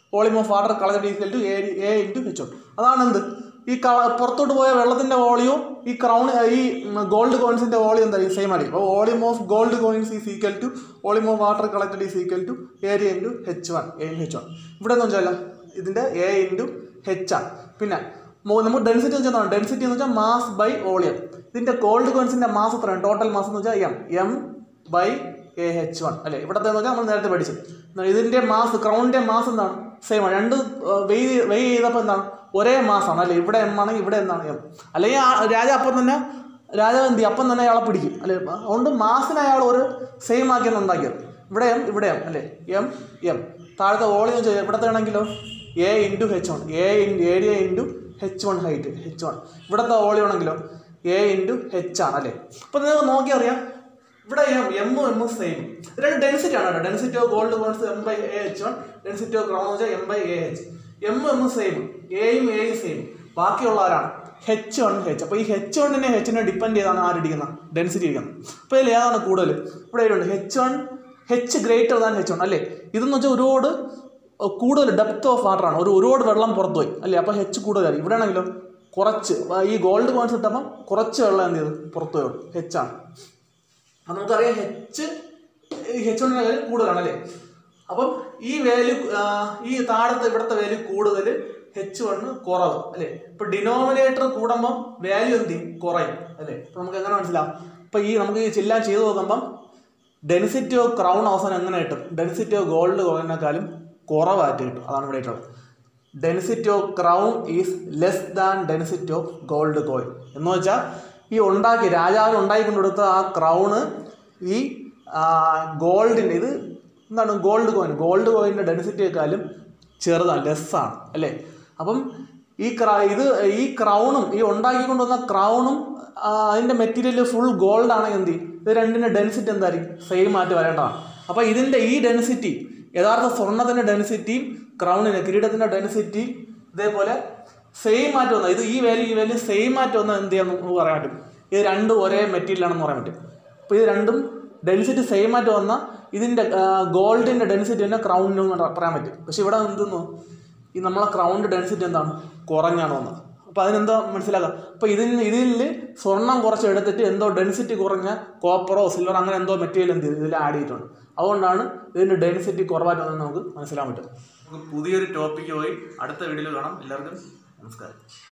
volume of water collected equal to A A into H one അതാണ് എന്ത് ഈ കള പുറത്തോട്ട് പോയ വെള്ളത്തിന്റെ വോളിയവും ഈ ക്രൗൺ ഈ ഗോൾഡ് കോയിൻസിന്റെ വോളിയം എന്തായിരിക്കും സെയിം ആയിരിക്കും അപ്പോൾ volume of gold coins is equal to volume of water collected is equal to area into H one A H one ഇവിടെ എന്ന് വെച്ചാൽ ഇതിന്റെ എ ഇൻറ്റു എച്ച് ആണ് പിന്നെ മോ- നമുക്ക് ഡെൻസിറ്റി എന്ന് വെച്ചാൽ ഡെൻസിറ്റി എന്ന് വെച്ചാൽ മാസ് ബൈ വോളിയം ഇതിന്റെ ഗോൾഡ് കോയിൻസിന്റെ മാസ് എത്രയാണ് ടോട്ടൽ മാസ് എന്ന് വെച്ചാൽ M M by A H one അല്ലേ ഇവിടത്തെ എന്ന് വെച്ചാൽ നമ്മൾ നേരത്തെ പഠിച്ചു എന്നാൽ ഇതിന്റെ മാസ് ക്രൗണിന്റെ മാസ് എന്താണ് സെയിം ആണ് രണ്ട് വെയ് വെയ് ചെയ്തപ്പോൾ എന്താണ് ഒരേ മാസമാണ് അല്ലേ ഇവിടെ എം ആണെങ്കിൽ ഇവിടെ എന്താണ് എം അല്ലെങ്കിൽ ആ രാജ അപ്പം തന്നെ രാജാവ് എന്ത് ചെയ്യും അപ്പം തന്നെ അയാളെ പിടിക്കും അല്ലേ അതുകൊണ്ട് മാസിനെ അയാൾ ഒരു സെയിം ആക്കിയാണ് ഉണ്ടാക്കിയത് ഇവിടെ എം ഇവിടെ എം അല്ലേ എം എം താഴത്തെ വോളിയം വെച്ചാൽ ഇവിടത്തെ ആണെങ്കിലോ A into H one A in area into H one height H one ഇവിടത്തെ വോളിയം ആണെങ്കിലോ എ ഇൻറ്റു എച്ച് ആണ് അല്ലേ അപ്പോൾ നിങ്ങൾക്ക് നോക്കി അറിയാം ഇവിടെ എം എമ്മും എമ്മും സെയിം രണ്ട് ഡെൻസിറ്റി ആണ് കേട്ടോ density of gold coins M by A H one density of crown വെച്ചാൽ എം ബൈ എ എച്ച് എമ്മും എമ്മും സെയിം എയും എയും സെയിം ബാക്കിയുള്ളവരാണ് ഹെച്ച് വൺ ഹെച്ച് അപ്പോൾ ഈ ഹെച്ച് വണ്ണിനെ ഹെച്ചിനെ ഡിപ്പെൻഡ് ചെയ്താണ് ആരിടിക്കുന്നത് ഡെൻസിറ്റി ഇരിക്കുന്നത് അപ്പോൾ ഇതിൽ ഏതാണ് കൂടുതൽ ഇവിടെ ഉണ്ട് H one H greater than H one അല്ലേ ഇതെന്ന് വെച്ചാൽ ഒരുപാട് കൂടുതൽ ഡെപ്ത് ഓഫ് വാട്ടർ ആണ് ഒരു ഒരുപാട് വെള്ളം പുറത്തു പോയി അല്ലേ അപ്പോൾ ഹെച്ച് കൂടുതലായി ഇവിടെ ആണെങ്കിലോ കുറച്ച് ഈ ഗോൾഡ് കോയിൻസ് ഇട്ടപ്പം കുറച്ച് വെള്ളം എന്ത് ചെയ്തു പുറത്തു പോയുള്ളൂ ഹെച്ചാണ് അപ്പം നമുക്കറിയാം ഹെച്ച് ഹെച്ച് വണ്ണിൻ്റെ വാല്യൂ കൂടുതലാണ് അല്ലേ അപ്പം ഈ വാല്യൂ ഈ താഴത്തെ ഇവിടുത്തെ വാല്യൂ കൂടുതൽ ഹെച്ച് വണ്ണ് കുറവ് അല്ലേ ഇപ്പൊ ഡിനോമിനേറ്റർ കൂടുമ്പം വാല്യൂ എന്ത് ചെയ്യും കുറയും അല്ലേ അപ്പൊ നമുക്ക് എങ്ങനെ മനസ്സിലാവും ഇപ്പൊ ഈ നമുക്ക് ഈ ചില്ലാം ചെയ്ത് നോക്കുമ്പം ഡെൻസിറ്റി ഓഫ് ക്രൗൺ അവസാനം എങ്ങനെ കിട്ടും ഡെൻസിറ്റി ഓഫ് ഗോൾഡ് കോയിനേക്കാളും കുറവായിട്ട് കിട്ടും അതാണ് ഇവിടെ ആയിട്ടുള്ളത് density of crown is less than density of gold coin എന്ന് വെച്ചാൽ ഈ ഉണ്ടാക്കി രാജാവിന് ഉണ്ടാക്കി കൊണ്ടുകൊടുത്ത ആ ക്രൗണ് ഈ ഗോൾഡിൻ്റെ ഇത് എന്താണ് ഗോൾഡ് കോയിൻ ഗോൾഡ് കോയിൻ്റെ ഡെൻസിറ്റിയെക്കാളും ചെറുതാണ് ലെസ്സാണ് അല്ലേ അപ്പം ഈ ക്ര ഇത് ഈ ക്രൗണും ഈ ഉണ്ടാക്കി കൊണ്ടുവന്ന ക്രൗണും അതിൻ്റെ മെറ്റീരിയൽ ഫുൾ ഗോൾഡ് ആണെങ്കിൽ എന്ത് ചെയ്യും ഇത് രണ്ടിൻ്റെ ഡെൻസിറ്റി എന്തായിരിക്കും സെയിം ആയിട്ട് വരേണ്ടതാണ് അപ്പോൾ ഇതിൻ്റെ ഈ ഡെൻസിറ്റി യഥാർത്ഥ സ്വർണ്ണത്തിൻ്റെ ഡെൻസിറ്റിയും ക്രൗണിന് കിരീടത്തിൻ്റെ ഡെൻസിറ്റിയും ഇതേപോലെ സെയിം ആയിട്ട് വന്നാൽ ഇത് ഈ വാല്യൂ ഈ വാല്യൂ സെയിം ആയിട്ട് വന്നാൽ എന്ത് ചെയ്യാൻ നമുക്ക് പറയാൻ പറ്റും ഇത് രണ്ടും ഒരേ മെറ്റീരിയൽ ആണെന്ന് പറയാൻ പറ്റും അപ്പോൾ ഇത് രണ്ടും ഡെൻസിറ്റി സെയിം ആയിട്ട് വന്നാൽ ഇതിൻ്റെ ഗോൾഡിൻ്റെ ഡെൻസിറ്റി തന്നെ ക്രൗണിനും പറയാൻ പറ്റും പക്ഷെ ഇവിടെ എന്തെന്നു ഈ നമ്മളെ ക്രൗണ്ട് ഡെൻസിറ്റി എന്താണ് കുറഞ്ഞാണ് വന്നത് അപ്പോൾ അതിനെന്താ മനസ്സിലാക്കുക അപ്പോൾ ഇതിന് ഇതിൽ സ്വർണം കുറച്ച് എടുത്തിട്ട് എന്തോ ഡെൻസിറ്റി കുറഞ്ഞ കോപ്പറോ സിൽവർ അങ്ങനെ എന്തോ മെറ്റീരിയൽ എന്ത് ചെയ്തു ഇതിൽ ആഡ് ചെയ്തിട്ടുണ്ട് അതുകൊണ്ടാണ് ഇതിൻ്റെ ഡെൻസിറ്റി കുറവായിട്ട് വന്നത് നമുക്ക് മനസ്സിലാൻ പറ്റും നമുക്ക് പുതിയൊരു ടോപ്പിക്ക് പോയി അടുത്ത വീഡിയോയിൽ കാണാം എല്ലാവർക്കും നമസ്കാരം